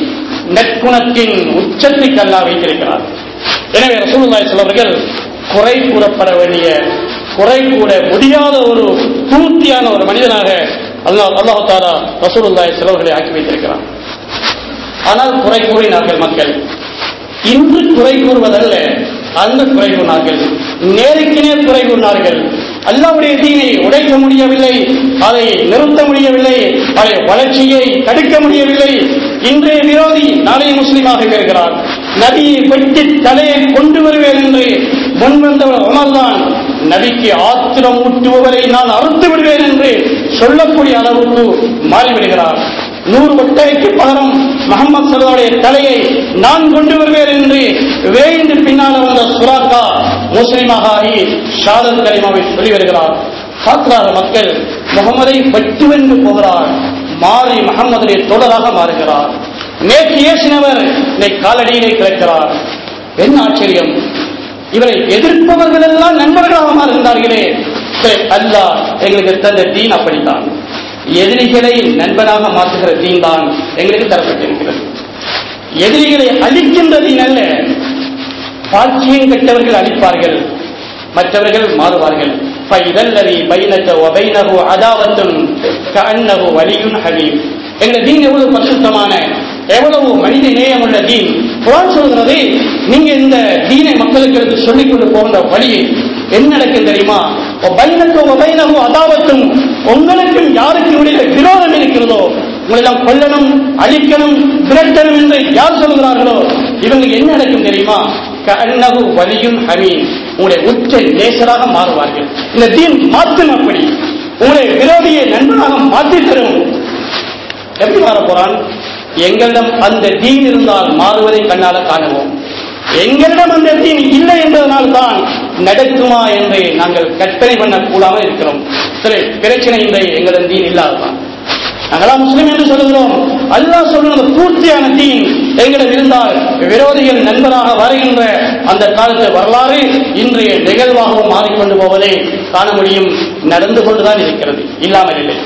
நற்குணத்தின் உச்சத்துக்கு அல்லா வைத்திருக்கிறார் எனவே ரசூலுல்லாஹி சிலவர்கள் குறை கூறப்பட வேண்டிய குறை கூட முடியாத ஒரு பூர்த்தியான ஒரு மனிதனாக அல்லாஹ் அல்லாஹு தாலா ரசூலுல்லாஹி சிலவர்களை ஆக்கி வைத்திருக்கிறார் ஆனால் குறை கூறினார்கள் மக்கள் இன்று குறை கூறுவதல்ல அந்த குறை கூறினார்கள் நேருக்கு நேர் குறை கூறினார்கள் அல்லாவுடைய தீனை உடைக்க முடியவில்லை அதை நிறுத்த முடியவில்லை அதை வளர்ச்சியை தடுக்க முடியவில்லை இன்றைய விரோதி நாளைய முஸ்லீமாக இருக்கிறார் நபியை வெட்டி தலையை கொண்டு வருவேன் என்று முன்வந்தவர் உணர்ந்தான் நபிக்கு ஆத்திரம் ஊட்டுபவரை நான் அறுத்து விடுவேன் என்று சொல்லக்கூடிய அளவுக்கு மாறிவிடுகிறார் நூறு ஒட்டகைக்கு பகரம் முகமது சல்லாவுடைய தலையை நான் கொண்டு வருவேன் என்று வேய்ந்து பின்னால் வந்த சுராக்கா முஸ்லிமாக ஆகி ஷாதத் கலிமாவை சொல்லி வருகிறார் பார்க்கிறார் மக்கள் முகமதை வெட்டு வென்று போகிறார் மாறி முகமதுடைய தொடராக மாறுகிறார் நேற்று ஏசினவர் இன்னைக்கு காலடியிலே கிடக்கிறார் என்ன ஆச்சரியம் இவரை எதிர்ப்பவர்கள் எல்லாம் நண்பர்களாக மாறுகின்றார்களே அல்லாஹ் எங்களுக்கு தந்த தீன் அப்படித்தான் எதிரிகளை நண்பனாக மாற்றுகிற தீன் தான் எங்களுக்கு தரப்பட்டிருக்கிறது எதிரிகளை அழிக்கின்ற தீன் அல்ல பாட்சியம் கெட்டவர்கள் அழிப்பார்கள் மற்றவர்கள் மாறுவார்கள் فَإِذَلَّذِي بَيْنَكَ وَبَيْنَهُ عَدَاوَةٌ كَأَنَّهُ وَلِيٌّ حَمِيمٌ எங்களுடைய தீன் எவ்வளவு பரிசுத்தமான எவ்வளவு மனித நேயம் உள்ள தீன் குரான் சொல்கிறது நீங்க இந்த தீனை மக்களுக்கு எடுத்து சொல்லிக் கொண்டு போகின்ற வழியை என்ன நடக்கும் தெரியுமா பைனக்கு பைனகு அதாவத்தும் உங்களுக்கும் யாருக்கும் இடையில விரோதம் இருக்கிறதோ உங்களெல்லாம் கொல்லணும் அழிக்கணும் விரட்டணும் என்று யார் சொல்கிறார்களோ இவங்க என்ன நடக்கும் தெரியுமா கண்ணகு வலியும் ஹமீன் உங்களுடைய உச்ச நேசராக மாறுவார்கள் இந்த தீன் மாற்றும் அப்படி உங்களுடைய விரோதியை நண்பனாக மாற்றி தரும் எப்படி மாற போறான் எங்களிடம் அந்த தீன் இருந்தால் மாறுவதை கண்ணால காணுவோம் எங்களிடம் அந்த தீன் இல்லை என்பதனால் தான் நடக்குமா என்று நாங்கள் கற்பனை பண்ணக்கூடாமல் இருக்கிறோம் சரி பிரச்சனை இல்லை எங்களிடம் தீன் இல்லாததான் நாங்களாம் முஸ்லிம் என்று சொல்லுகிறோம் அல்லாஹ் சொல்றது பூர்த்தியான தீன் எங்களிடம் இருந்தால் விரோதிகள் நண்பராக வருகின்ற அந்த காலத்து வரலாறு இன்றைய நிகழ்வாகவும் மாறிக்கொண்டு போவதை காண முடியும் நடந்து கொண்டுதான் இருக்கிறது இல்லாமல் இல்லை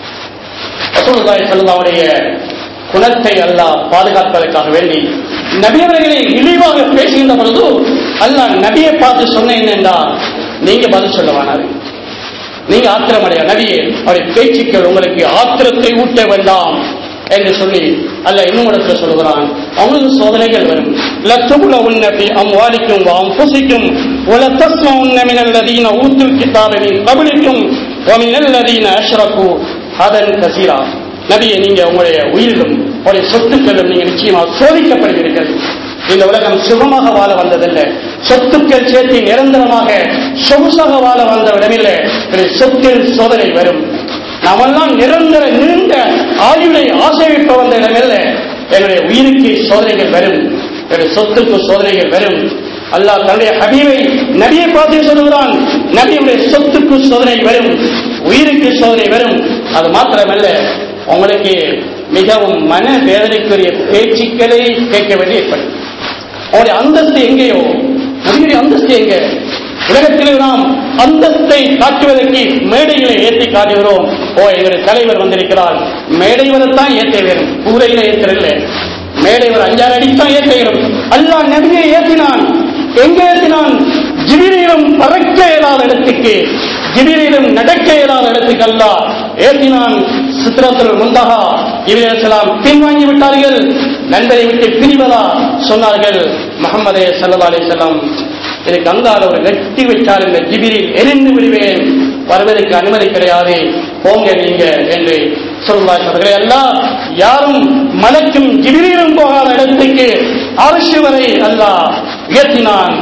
ரசூலுல்லாஹி ஸல்லல்லாஹுடைய குணத்தை அல்லாஹ் பாதுகாப்பதற்காக வேண்டி நபியவர்களை இழிவாக பேசுகின்ற பொழுது அல்லாஹ் நபியை பார்த்து சொன்ன என்னென்றா நீங்க பதில் சொல்ல வேணாரு நீங்க ஆத்திரமடைய நபியே அவருடைய பேச்சுக்கள் உங்களுக்கு ஆத்திரத்தை ஊட்ட வேண்டாம் என்று சொல்லி அல்ல இன்னும் இடத்துல சொல்கிறான் அவங்களுக்கு சோதனைகள் வரும் லத்துபுல உன்னபி அம்வாலிக்கும் அம்புசிக்கும் உல தஸ்ம உன்னமினல் லதீன ஊத்துல் கிதாபின் கபலிக்கும் ஒமினல் லதீன அஷ்ரகு அதன் கசீரா நபியை நீங்க உங்களுடைய உயிரிலும் உங்களுடைய சொத்துக்களும் நீங்க நிச்சயமாக சோதிக்கப்படுகிறீர்கள் இந்த உலகம் சுகமாக வாழ வந்ததல்ல சொத்துக்கள் சேர்த்து நிரந்தரமாக சொகுசாக வாழ வந்த இடமில்லை சொத்தில் சோதனை வரும் நாமெல்லாம் நிரந்தர நீண்ட ஆயுளை ஆசைவிக்க வந்த இடமில்ல என்னுடைய உயிருக்கு சோதனைகள் வரும் என்னுடைய சொத்துக்கு சோதனைகள் வரும் அல்லாஹ் தன்னுடைய ஹபீவை நபியை பார்த்து சொல்லுகிறான் நபியுடைய சொத்துக்கு சோதனை வரும் உயிருக்கு சோதனை வரும் அது மாத்திரமல்ல உங்களுக்கு மிகவும் மன வேதனைக்குரிய பேச்சுக்களை கேட்க வேண்டி ஏற்படும் அவருடைய அந்தஸ்து எங்கேயோ நபியுடைய அந்தஸ்து எங்க உலகத்தில் நாம் அந்தஸ்தை காட்டுவதற்கு மேடைகளை ஏற்றி காட்டுகிறோம் ஓ எங்களுடைய தலைவர் வந்திருக்கிறார் மேடை வரத்தான் ஏற்ற வேணும் கூரையில ஏற்றவில்லை மேடை ஒரு அஞ்சாறு அடித்தான் ஏற்ற வேணும் அல்லாஹ் நபியை ஏற்றினான் எங்க ஏற்றினான் ஜிபிரியிலும் பறக்க இயலாத இடத்துக்கு ஜிபிரியிலும் நடக்க இயலாத இடத்துக்கு அல்ல ஏற்றினான் சித்திரத்தில் முந்தகா இவையெல்லாம் பின்வாங்கி விட்டார்கள் நண்பரை விட்டு பிரிவதா சொன்னார்கள் முகமதே சல்லா அலி செல்லம் எனக்கு அங்கால ஒரு வெட்டி விட்டால் இந்த ஜிபிரில் எரிந்து விடுவேன் வருவதற்கு அனுமதி கிடையாது போங்க நீங்க என்று சொல்வாய் அவர்களே அல்ல யாரும் மலக்கும் ஜிபிரியிலும் போகாத இடத்துக்கு அரசு வரை அல்லாஹ் உயர்த்தினான்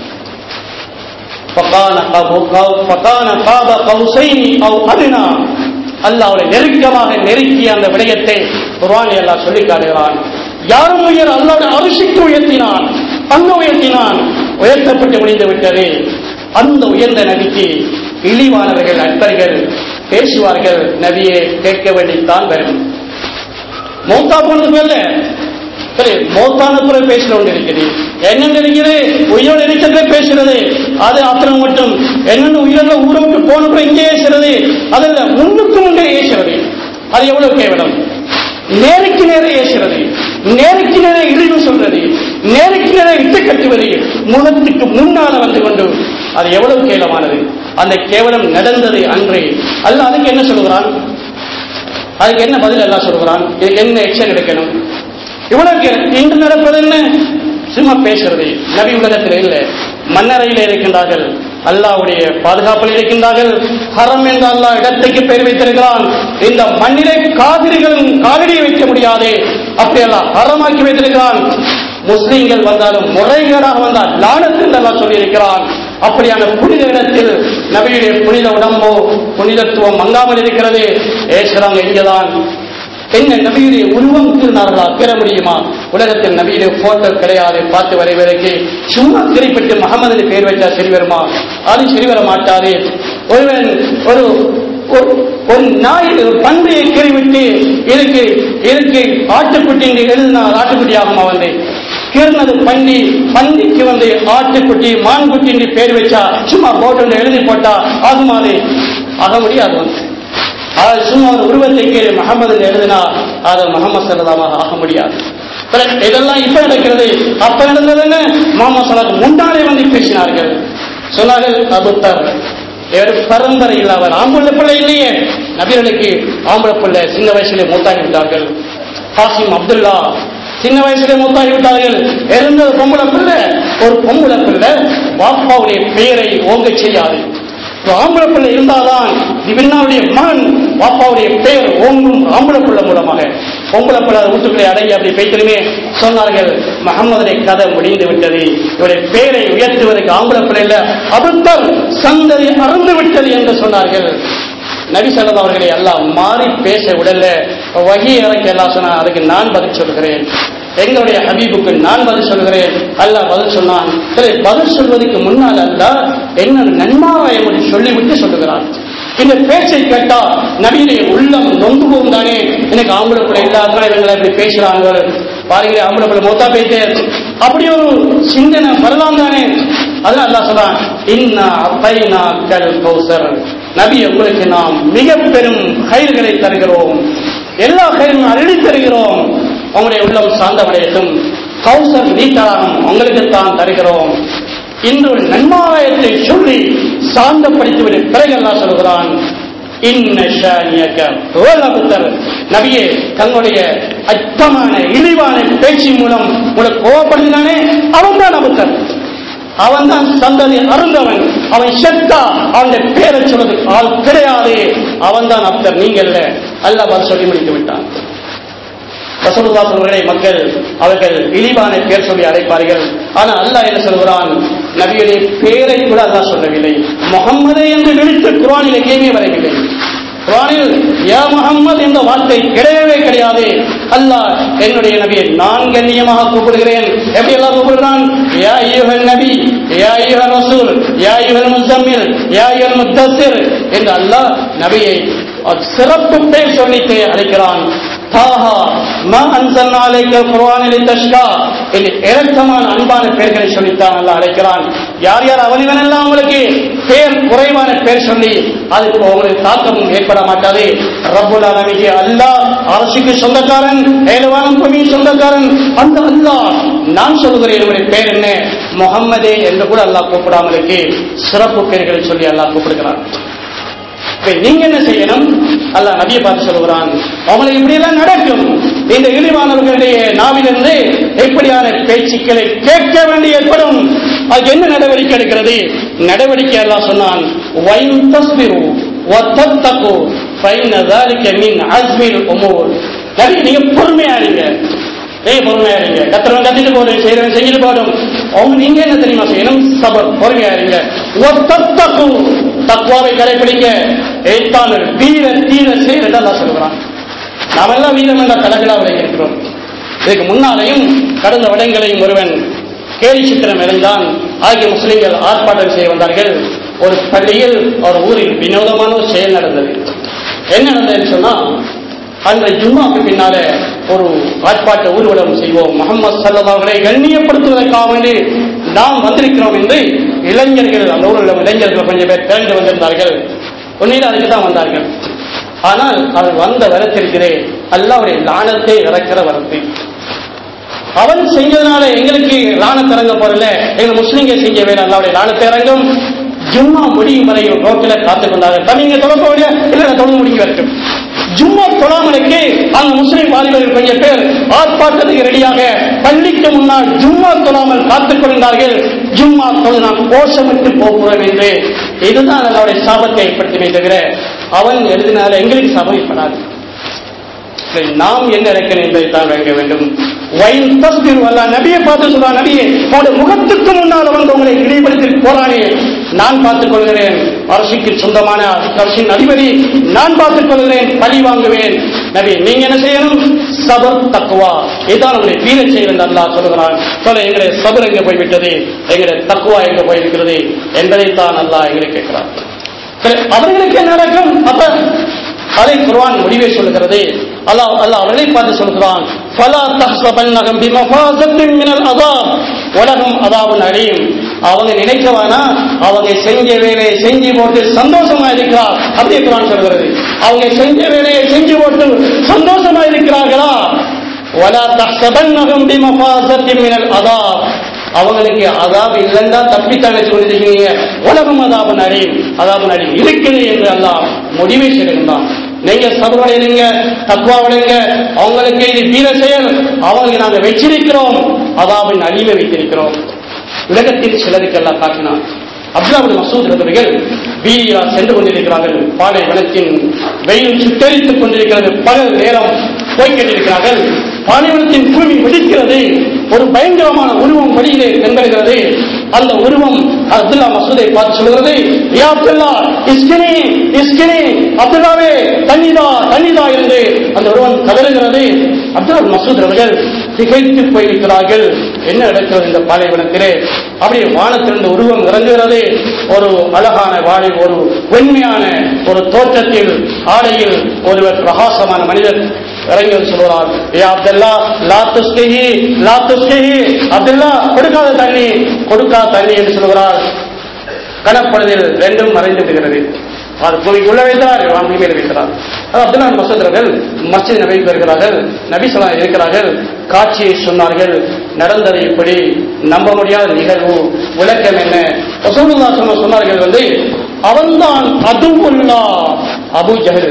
فقال فقال قاب قوسين او ادنى அல்லாஹ்வுடைய நெருக்கமாக நெருக்கிய அந்த விடயத்தை குர்ஆனில் அல்லாஹ் சொல்லி காட்டுகிறான் யாரும் உயர் அல்லாஹ்வுடைய அரிசிக்கு உயர்த்தினான் அங்க உயர்த்தினான் உயர்த்தப்பட்டு முடிந்து விட்டது அந்த உயர்ந்த நபிக்கு இழிவானவர்கள் நண்பர்கள் பேசுவார்கள் நபியே கேட்க வேண்டித்தான் வரும் மௌத்தா போனது மேல சரி மௌத்தான பிறகு பேசிட ஒன்று இருக்குது என்னென்ன இருக்குது உயிரோடு இருக்கிறதே பேசுறது அது அத்தனை மட்டும் என்னென்ன உயிரோட ஊரை விட்டு போன பிறகு இங்கே ஏசுறது அதில் முன்னுக்கு முன்னே ஏசுறது அது எவ்வளவு கேவலம் நேருக்கு நேரே ஏசுறது நேருக்கு நேரே இழிவு சொல்றது நேருக்கு நேரே இட்டு கட்டுவது முகத்துக்கு முன்னால வந்து கொண்டு அது எவ்வளவு கேவலமானது அந்த கேவலம் நடந்தது அன்றே அல்ல அதுக்கு என்ன சொல்கிறான் அதுக்கு என்ன பதில் எல்லாம் சொல்கிறான் இதுக்கு என்ன எக்ஷன் எடுக்கணும் இவ்வளவு இன்று நடப்பது என்ன சும்மா பேசுறது நபி உலகத்தில் இல்லை மன்னரையில் இருக்கின்றார்கள் அல்லாவுடைய பாதுகாப்பில் இருக்கின்றார்கள் ஹரம் என்ற அல்லாஹ் இடத்துக்கு பெயர் வைத்திருக்கிறான் இந்த மண்ணிலே காவிரிகளும் காலடியை வைக்க முடியாது அப்படியெல்லாம் ஹரமாக்கி வைத்திருக்கிறான் முஸ்லீம்கள் வந்தாலும் முறைகேடாக வந்தால் லானத்தில் அல்லாஹ் சொல்லியிருக்கிறான் அப்படியான புனித இடத்தில் நபியுடைய புனித உடம்போ புனிதத்துவம் மங்காமல் இருக்கிறது ஏசுறாங்க இங்கதான் என்ன நபியுடைய உருவம் திருநார்களா பெற முடியுமா உலகத்தில் நபியுடைய போட்டோ கிடையாது பார்த்து வரைவதற்கு சும்மா திரைப்பட்டு முகமது பேர் வச்சா சரி வருமா அது சரி வர மாட்டாது ஒருவன் ஒரு ஒரு- ஒரு நாய் ஒரு பன்றியை கீறிவிட்டு இதுக்கு இதுக்கு ஆட்டுக்குட்டி என்று எழுதினால் ஆட்டுக்குட்டி ஆகுமா வந்து கீர்னது பன்றி பன்றிக்கு வந்து ஆட்டுக்குட்டி மான்குட்டி என்று பேர் வச்சா சும்மா போட்டு எழுதி போட்டா ஆகுமா அது ஆக முடியாது வந்து அது சும்மா ஒரு உருவத்தை கீழே முகமது எழுதினா அது முகமது சல்லதாக ஆக முடியாது பிறகு இதெல்லாம் இப்ப நடக்கிறது அப்ப நடந்தது என்ன முகமது சல்லாத் முன்னாலே வந்து பேசினார்கள் சொன்னார்கள் அபுத்தர் இவர் பரம்பரை இல்லாமல் ஆம்பளை பிள்ளை இல்லையே நபிகளுக்கு ஆம்பளை பிள்ளை சின்ன வயசுல மூத்தாகி விட்டார்கள் காசிம் அப்துல்லா சின்ன வயசுல மூத்தாகி விட்டார்கள் இருந்தது பொம்பளை பிள்ளை ஒரு பொம்பளை பிள்ளை பாப்பாவுடைய பெயரை ஓங்க செய்யாது ஒரு ஆம்பளை பிள்ளை இருந்தால்தான் திபின்னாவுடைய மகன் பாப்பாவுடைய பெயர் ஓங்கும் ஆம்பளை பிள்ளை மூலமாக பொம்பளை பிள்ளை வீட்டுக்குள்ளே அடங்கி அப்படி பேய்த்திலுமே சொன்னார்கள் முகமதுடைய கதை முடிந்து விட்டது இவருடைய பெயரை உயர்த்துவதற்கு ஆம்பளை பிள்ளை இல்ல அபுத்தர் சந்ததி அறந்து விட்டது என்று சொன்னார்கள் நபி ஸல்லல்லாஹு அவர்களை எல்லாம் மாறி பேச விடல வகி இறக்கி எல்லாம் சொன்னா அதுக்கு நான் பதில் சொல்கிறேன் எங்களுடைய ஹபீபுக்கு நான் பதில் சொல்கிறேன் அல்லாஹ் பதில் சொன்னான் சரி பதில் சொல்வதற்கு முன்னால் அல்லாஹ் என்ன நன்மாராயம் என்று சொல்லிவிட்டு சொல்லுகிறான் இந்த பேச்சை கேட்டா நபியுடைய உள்ளம் நொந்து போகும் தானே எனக்கு ஆம்பளை பிள்ளை இல்லாதனால இவங்களை இப்படி பேசுறாங்க பாருங்க ஆம்பளை பிள்ளை மொத்தா பேசு அப்படி ஒரு சிந்தனை வரலாம் தானே அதனால அல்லாஹ் சொல்றான் இன்னா அப்பைனா கல் கௌசர் நபி உங்களுக்கு நாம் மிக பெரும் கயிர்களை தருகிறோம் எல்லா கயிறும் அள்ளி தருகிறோம் உங்களுடைய உள்ளம் சாந்தமடையட்டும் கௌசர் நீட்டாரம் உங்களுக்கு தான் தருகிறோம் இன்று ஒரு நன்மாராயத்தை சொல்லி சாந்தப்படுத்திவிட பிறகு அல்லாஹ் சொல்கிறான் இன்ன ஷானியக ஓலபுத்தர் நபியே தன்னுடைய அற்பமான இழிவான பேச்சு மூலம் உங்களுக்கு கோவப்படுகிறானே அவன் தான் அபுத்தர் அவன் தான் சந்ததி அருந்தவன் அவன் செத்தா அவனுடைய பேரை சொல்றது ஆள் கிடையாது அவன் தான் அப்தர் நீங்க இல்ல அல்லாஹ் பதில் சொல்லி முடித்து விட்டான் ரசூலுல்லாஹ் அவர்களை மக்கள் அவர்கள் இழிவான பேர் சொல்லி அழைப்பார்கள் ஆனா அல்லாஹ் என்ன சொல்கிறான் நபியுடைய பேரை கூட அல்லாஹ் சொல்லவில்லை முகம்மது என்று விழித்து குர்ஆனில் எங்கேயுமே வரவில்லை குர்ஆனில் யா முஹம்மது என்ற வார்த்தை கிடையவே கிடையாது அல்லாஹ் என்னுடைய நபியை நான் கண்ணியமாக கூப்பிடுகிறேன் எப்படி எல்லாம் கூப்பிடுறான் யா ஐயுஹல் நபி யா ஐயுஹல் ரசூல் யா ஐயுஹல் முஸம்மில் யா ஐயுஹல் முத்தஸ்ஸிர் என்று அல்லாஹ் நபியை சிறப்பு பேர் சொல்லிட்டு அழைக்கிறான் தாஹா மா அன்சல்னா அலைக்கல் குர்ஆன லிதஷ்கா என்று இறக்கமான அன்பான பெயர்களை சொல்லித்தான் அல்லாஹ் அழைக்கிறான் யார் யார் அவனிவன் எல்லாம் உங்களுக்கு பேர் குறைவான பேர் சொல்லி அதுக்கு உங்களுக்கு தாக்கமும் ஏற்பட மாட்டாது ரப்புல் ஆலமீன் அல்லாஹ் அரசுக்கு சொந்தக்காரன் ஏழுவானம் பூமி சொந்தக்காரன் அந்த அல்லாஹ் நான் சொல்லுகிறேன் என்னுடைய பேர் என்ன முகம்மதே என்று கூட அல்லாஹ் கூப்பிடாமலுக்கு சிறப்பு பெயர்களை சொல்லி அல்லாஹ் கூப்பிடுகிறான் இப்ப நீங்க என்ன செய்யணும் அல்லாஹ் நபியை பார்த்து சொல்கிறான் அவங்களுக்கு இப்படி எல்லாம் நடக்கும் இந்த இழிவானவர்களுடைய நாவிலிருந்து எப்படியான பேச்சுக்களை கேட்க வேண்டிய ஏற்படும் அதுக்கு என்ன நடவடிக்கை எடுக்கிறது நடவடிக்கை எல்லாம் சொன்னான் வைன் தஸ்பிரு வத்தத்தகு ஃபைன ذلك من عزم الامور நபி நீங்க பொறுமையா இருங்க ஏய் பொறுமையா இருங்க கத்துறவன் கத்திட்டு போதும் செய்யறவன் செஞ்சுட்டு போதும் அவங்க நீங்க என்ன தெரியுமா செய்யணும் சபர் பொறுமையா இருங்க ஒத்தத்தகு தக்குவாவை கடைபிடிக்க ஏத்தாளர் வீர தீர செயல் என்று அல்லாஹ் சொல்கிறான் நாமெல்லாம் வீரம் என்ற கடகளாவில் இருக்கிறோம் இதுக்கு முன்னாலேயும் கடந்த வடங்களையும் ஒருவன் கேலி சித்திரம் இருந்தான் ஆகிய முஸ்லிம்கள் ஆர்ப்பாட்டம் செய்ய வந்தார்கள் ஒரு பள்ளியில் ஒரு ஊரில் வினோதமான ஒரு செயல் நடந்தது என்ன நடந்ததுன்னு சொன்னா அந்த ஜும்மாக்கு பின்னால ஒரு ஆர்ப்பாட்ட ஊர்வலம் செய்வோம் முகமது சல்லல்லாஹுவை கண்ணியப்படுத்துவதற்காக வேண்டி நாம் வந்திருக்கிறோம் என்று இளைஞர்கள் அந்த ஊரில் உள்ள இளைஞர்கள் கொஞ்சம் பேர் திரண்டு வந்திருந்தார்கள் உண்மையில் அதுக்கு தான் வந்தார்கள் ஆனால் அவர் வந்த வரத்திற்கிறே அல்லாவுடைய லானத்தை இறக்கிற வரத்து அவன் செஞ்சதுனால எங்களுக்கு லானத்தை இறங்க போறல எங்க முஸ்லிம்கள் செஞ்ச வேலை அல்லாவுடைய லானத்தை இறங்கும் ஜும்மா முடியும் வரையும் ரோட்டில் காத்துக் கொண்டார்கள் தம்பிங்க தொலைக்க முடிய இல்ல தொழில் முடிக்க வரைக்கும் ஜும்மா தொழாமலுக்கு அந்த முஸ்லிம் வாலிபர்கள் கொஞ்சம் பேர் ஆர்ப்பாட்டத்துக்கு ரெடியாக பள்ளிக்கு முன்னால் ஜும்மா தொழாமல் காத்துக் கொண்டார்கள் ஜும்மா தொழு நாம் கோஷமிட்டு போகிறோம் என்று இதுதான் அவருடைய சாபத்தை ஏற்படுத்தினே தவிர அவன் எழுதினால எங்களுக்கு சாபம் ஏற்படாது சரி, நாம் என்ன இறக்கணும் என்பதை தான் வைக்க வேண்டும் வைன் தஸ்பிர் வல்ல நபியை பார்த்து சொல்றா நபியே உங்களுடைய முகத்துக்கு முன்னால் வந்து உங்களை இடைப்படுத்தி போராடி நான் பார்த்துக் கொள்கிறேன் அரசுக்கு சொந்தமான அரசின் அதிபதி நான் பார்த்துக் கொள்கிறேன் பழி வாங்குவேன் நபி நீங்க என்ன செய்யணும் சபர் தக்குவா இதுதான் உங்களுடைய வீர செயல் என்று அல்லாஹ் சொல்கிறான் சொல்ல எங்களுடைய சபர் எங்க போய்விட்டது எங்களுடைய தக்குவா எங்க போயிருக்கிறது என்பதைத்தான் அல்லாஹ் எங்களுக்கு கேட்கிறார் சரி, அவர்களுக்கு என்ன நடக்கும் அப்ப அதை குர்ஆன் முடிவே சொல்லுகிறது அல்லாஹ் அல்லாஹ் அவர்களை பார்த்து சொல்கிறான் ஃபலா தஹ்சபன்னஹும் பிமஃபாஸத்தின் மினல் அஸாப் வலஹும் அஸாபுன் அலீம் அவங்க நினைக்கவானா அவங்க செஞ்ச வேலையை செஞ்சு போட்டு சந்தோஷமா இருக்கிறார் அப்படியே குர்ஆன் சொல்கிறது அவங்க செஞ்ச வேலையை செஞ்சு போட்டு சந்தோஷமா இருக்கிறார்களா வலா தஹ்சபன்னஹும் பிமஃபாஸத்தின் மினல் அஸாப் அவங்களுக்கு அதாப் இல்லைன்னா தப்பித்தானே சொல்லிருக்கீங்க உலகம் அதாபன் அடையும் அதாபன் அடையும் இருக்குது என்று அல்லாஹ் முடிவை செய்கின்றான் நீங்க சபுரடைங்க தக்குவாவடைங்க அவங்களுக்கு இது வீர செயல் அவங்களுக்கு நாங்கள் வச்சிருக்கிறோம் அதாபின் அழிவை வைத்திருக்கிறோம் உலகத்தில் சிலருக்கு எல்லாம் காட்டினான் அப்துல்லாபுல் மசூத் அவர்கள் வீதியால் சென்று கொண்டிருக்கிறார்கள் பாலைவனத்தின் வெயில் சுட்டரித்துக் கொண்டிருக்கிறது பகல் நேரம் போய்கொண்டிருக்கிறார்கள் பாலைவனத்தின் பூமி வெடிக்கிறது ஒரு பயங்கரமான உருவம் வழியிலே தென்படுகிறது அந்த உருவம் அப்துல்லா மசூதை பார்த்து சொல்கிறது யா அப்துல்லா இஸ்கினி இஸ்கினி அப்துல்லாவே தண்ணிதா தண்ணிதா என்று அந்த உருவம் கதறுகிறது அப்துல்லா மசூத் அவர்கள் திகைத்து போயிருக்கிறார்கள் என்ன நடக்கிறது இந்த பாலைவனத்திலே அப்படியே வானத்திலிருந்து உருவம் இறங்குகிறது ஒரு அழகான வாழை ஒரு வெண்மையான ஒரு தோற்றத்தில் ஆடையில் ஒருவர் பிரகாசமான மனிதர் இறங்கி வந்து சொல்கிறார் ஏ அப்துல்லா லா துஸ்கிஹி லா துஸ்கிஹி அப்துல்லா கொடுக்காத தண்ணி கொடுக்காத தண்ணி என்று சொல்கிறார் கனப்பொழுதில் ரெண்டும் மறைந்து விடுகிறது அது பூமிக்கு உள்ள வைத்தார் வாங்கி மேல் வைக்கிறார் அது அப்துல்லா மசூத் அவர்கள் மஸ்ஜித் நபி வருகிறார்கள் நபி சொல்லா இருக்கிறார்கள் காட்சியை சொன்னார்கள் நடந்தது இப்படி நம்ப முடியாத நிகழ்வு விளக்கம் என்ன ரசூலுல்லா சொன்ன சொன்னார்கள் வந்து அவன்தான் அதுவுல்லா அபு ஜஹல்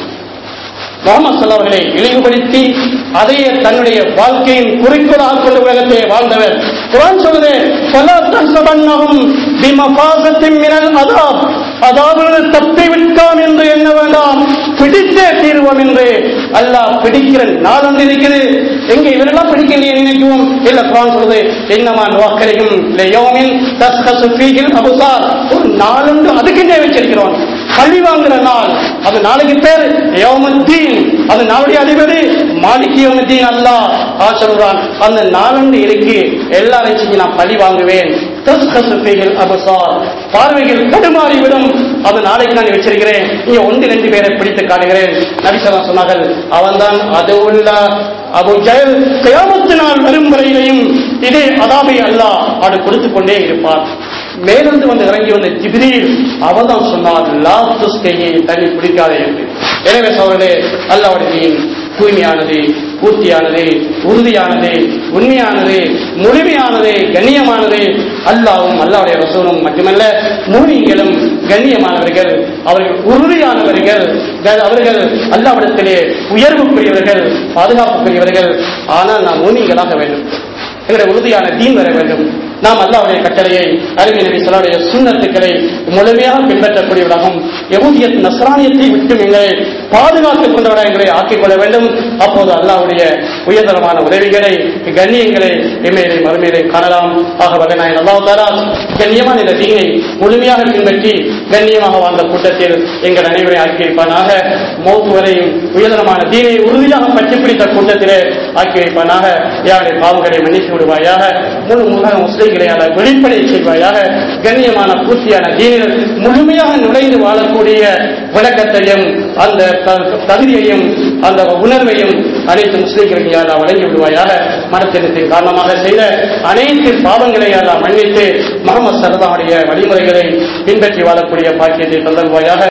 முகமது சல்லாவர்களை இழிவுபடுத்தி அதையே தன்னுடைய வாழ்க்கையின் குறிக்கோளாக கொண்டு உலகத்தை வாழ்ந்தவர் குரான் சொல்லுது "ஃபலா தஹ்சபன்னஹும் பிமஃபாசத்தின் மினல் அதாப்." அதாவது தப்பி விட்டான் என்று எண்ண வேண்டாம் பிடித்தே தீர்வோம் என்று அல்லாஹ் பிடிக்கிற நாள் ஒன்று இருக்குது எங்க இவரெல்லாம் பிடிக்கலையே நினைக்குவோம் இல்ல குரான் சொல்லுது என்னமான் வாக்கரையும் யோமின் தஸ்கசு ஃபீஹில் அபுசார் ஒரு நாளுண்டு அதுக்குன்னே வச்சிருக்கிறோம் பழி வாங்குற நாள் அது நாளைக்கு பேர் யோமத்தீன் அது நாளுடைய அதிபதி மாலிக் யோமத்தீன் அல்லாஹ் ஆ சொல்றான் அந்த நாளண்டு இருக்கு எல்லாரையும் செஞ்சு நான் பழி வாங்குவேன் தஸ்கசு ஃபீஹில் அபுசார் பார்வைகள் தடுமாறி விடும் அது நாளைக்கு நான் வச்சிருக்கிறேன் நீங்க ஒன்று ரெண்டு பேரை பிடித்து காட்டுகிறேன் நபிசல்லா சொன்னார்கள் அவன்தான் அது உள்ள அபு ஜெயல் கியாமத்து நாள் வரும் வரையிலையும் இதே அதாபை அல்லாஹ் அது கொடுத்து கொண்டே இருப்பார் மேலிருந்து வந்து இறங்கி வந்த ஜிப்ரீல் அவதான் சொன்னார் லா துஸ்கையை தண்ணி பிடிக்காதே என்று எனவே சோழர்களே அல்லாவுடைய தீன் தூய்மையானது பூர்த்தியானது உறுதியானது உண்மையானது முழுமையானது கண்ணியமானது அல்லாவும் அல்லாவுடைய ரசூலும் மட்டுமல்ல மூமிங்களும் கண்ணியமானவர்கள் அவர்கள் உறுதியானவர்கள் அவர்கள் அல்லாவிடத்திலே உயர்வுக்குரியவர்கள் பாதுகாப்புக்குரியவர்கள் ஆனால் நாம் மூமிங்களாக வேண்டும் எங்களுடைய உறுதியான தீன் வர வேண்டும் நாம் அல்லாவுடைய கட்டளையை அருமை நபி சொல்லாவுடைய சுண்ணத்துக்களை முழுமையாக பின்பற்றக்கூடியவராகவும் எகுதியத் நஸ்ரானியத்தை விட்டு எங்களை பாதுகாத்துக் கொண்டவராக எங்களை ஆக்கிக் கொள்ள வேண்டும் அப்போது அல்லாவுடைய உயர்தரமான உதவிகளை கண்ணியங்களை இமையிலே மறுமையிலே காணலாம் ஆக வகை நான் அல்லாஹ் தாரா கண்ணியமான இந்த தீனை முழுமையாக பின்பற்றி கண்ணியமாக வாழ்ந்த கூட்டத்தில் எங்கள் அனைவரை ஆக்கி வைப்பானாக மௌத்து வரையும் உயர்தரமான தீனை உறுதியாக பற்றி பிடித்த கூட்டத்திலே ஆக்கி வைப்பானாக யாருடைய பாவங்களை மன்னித்து விடுவாயாக முழு முக முஸ்லிம்களை அல்ல வெளிப்படை செய்வாயாக கண்ணியமான பூர்த்தியான தீனில் முழுமையாக நுழைந்து வாழக்கூடிய விளக்கத்தையும் அந்த த- தகுதியையும் அந்த உணர்வையும் அனைத்து முஸ்லிம்களுக்கு யாரா வழங்கி விடுவாயாக மனத்தினத்தின் காரணமாக செய்த அனைத்து பாவங்களை யாரா மன்னித்து முகமது சரதாவுடைய வழிமுறைகளை பின்பற்றி வாழக்கூடிய பாக்கியத்தை தந்தல்வாயாக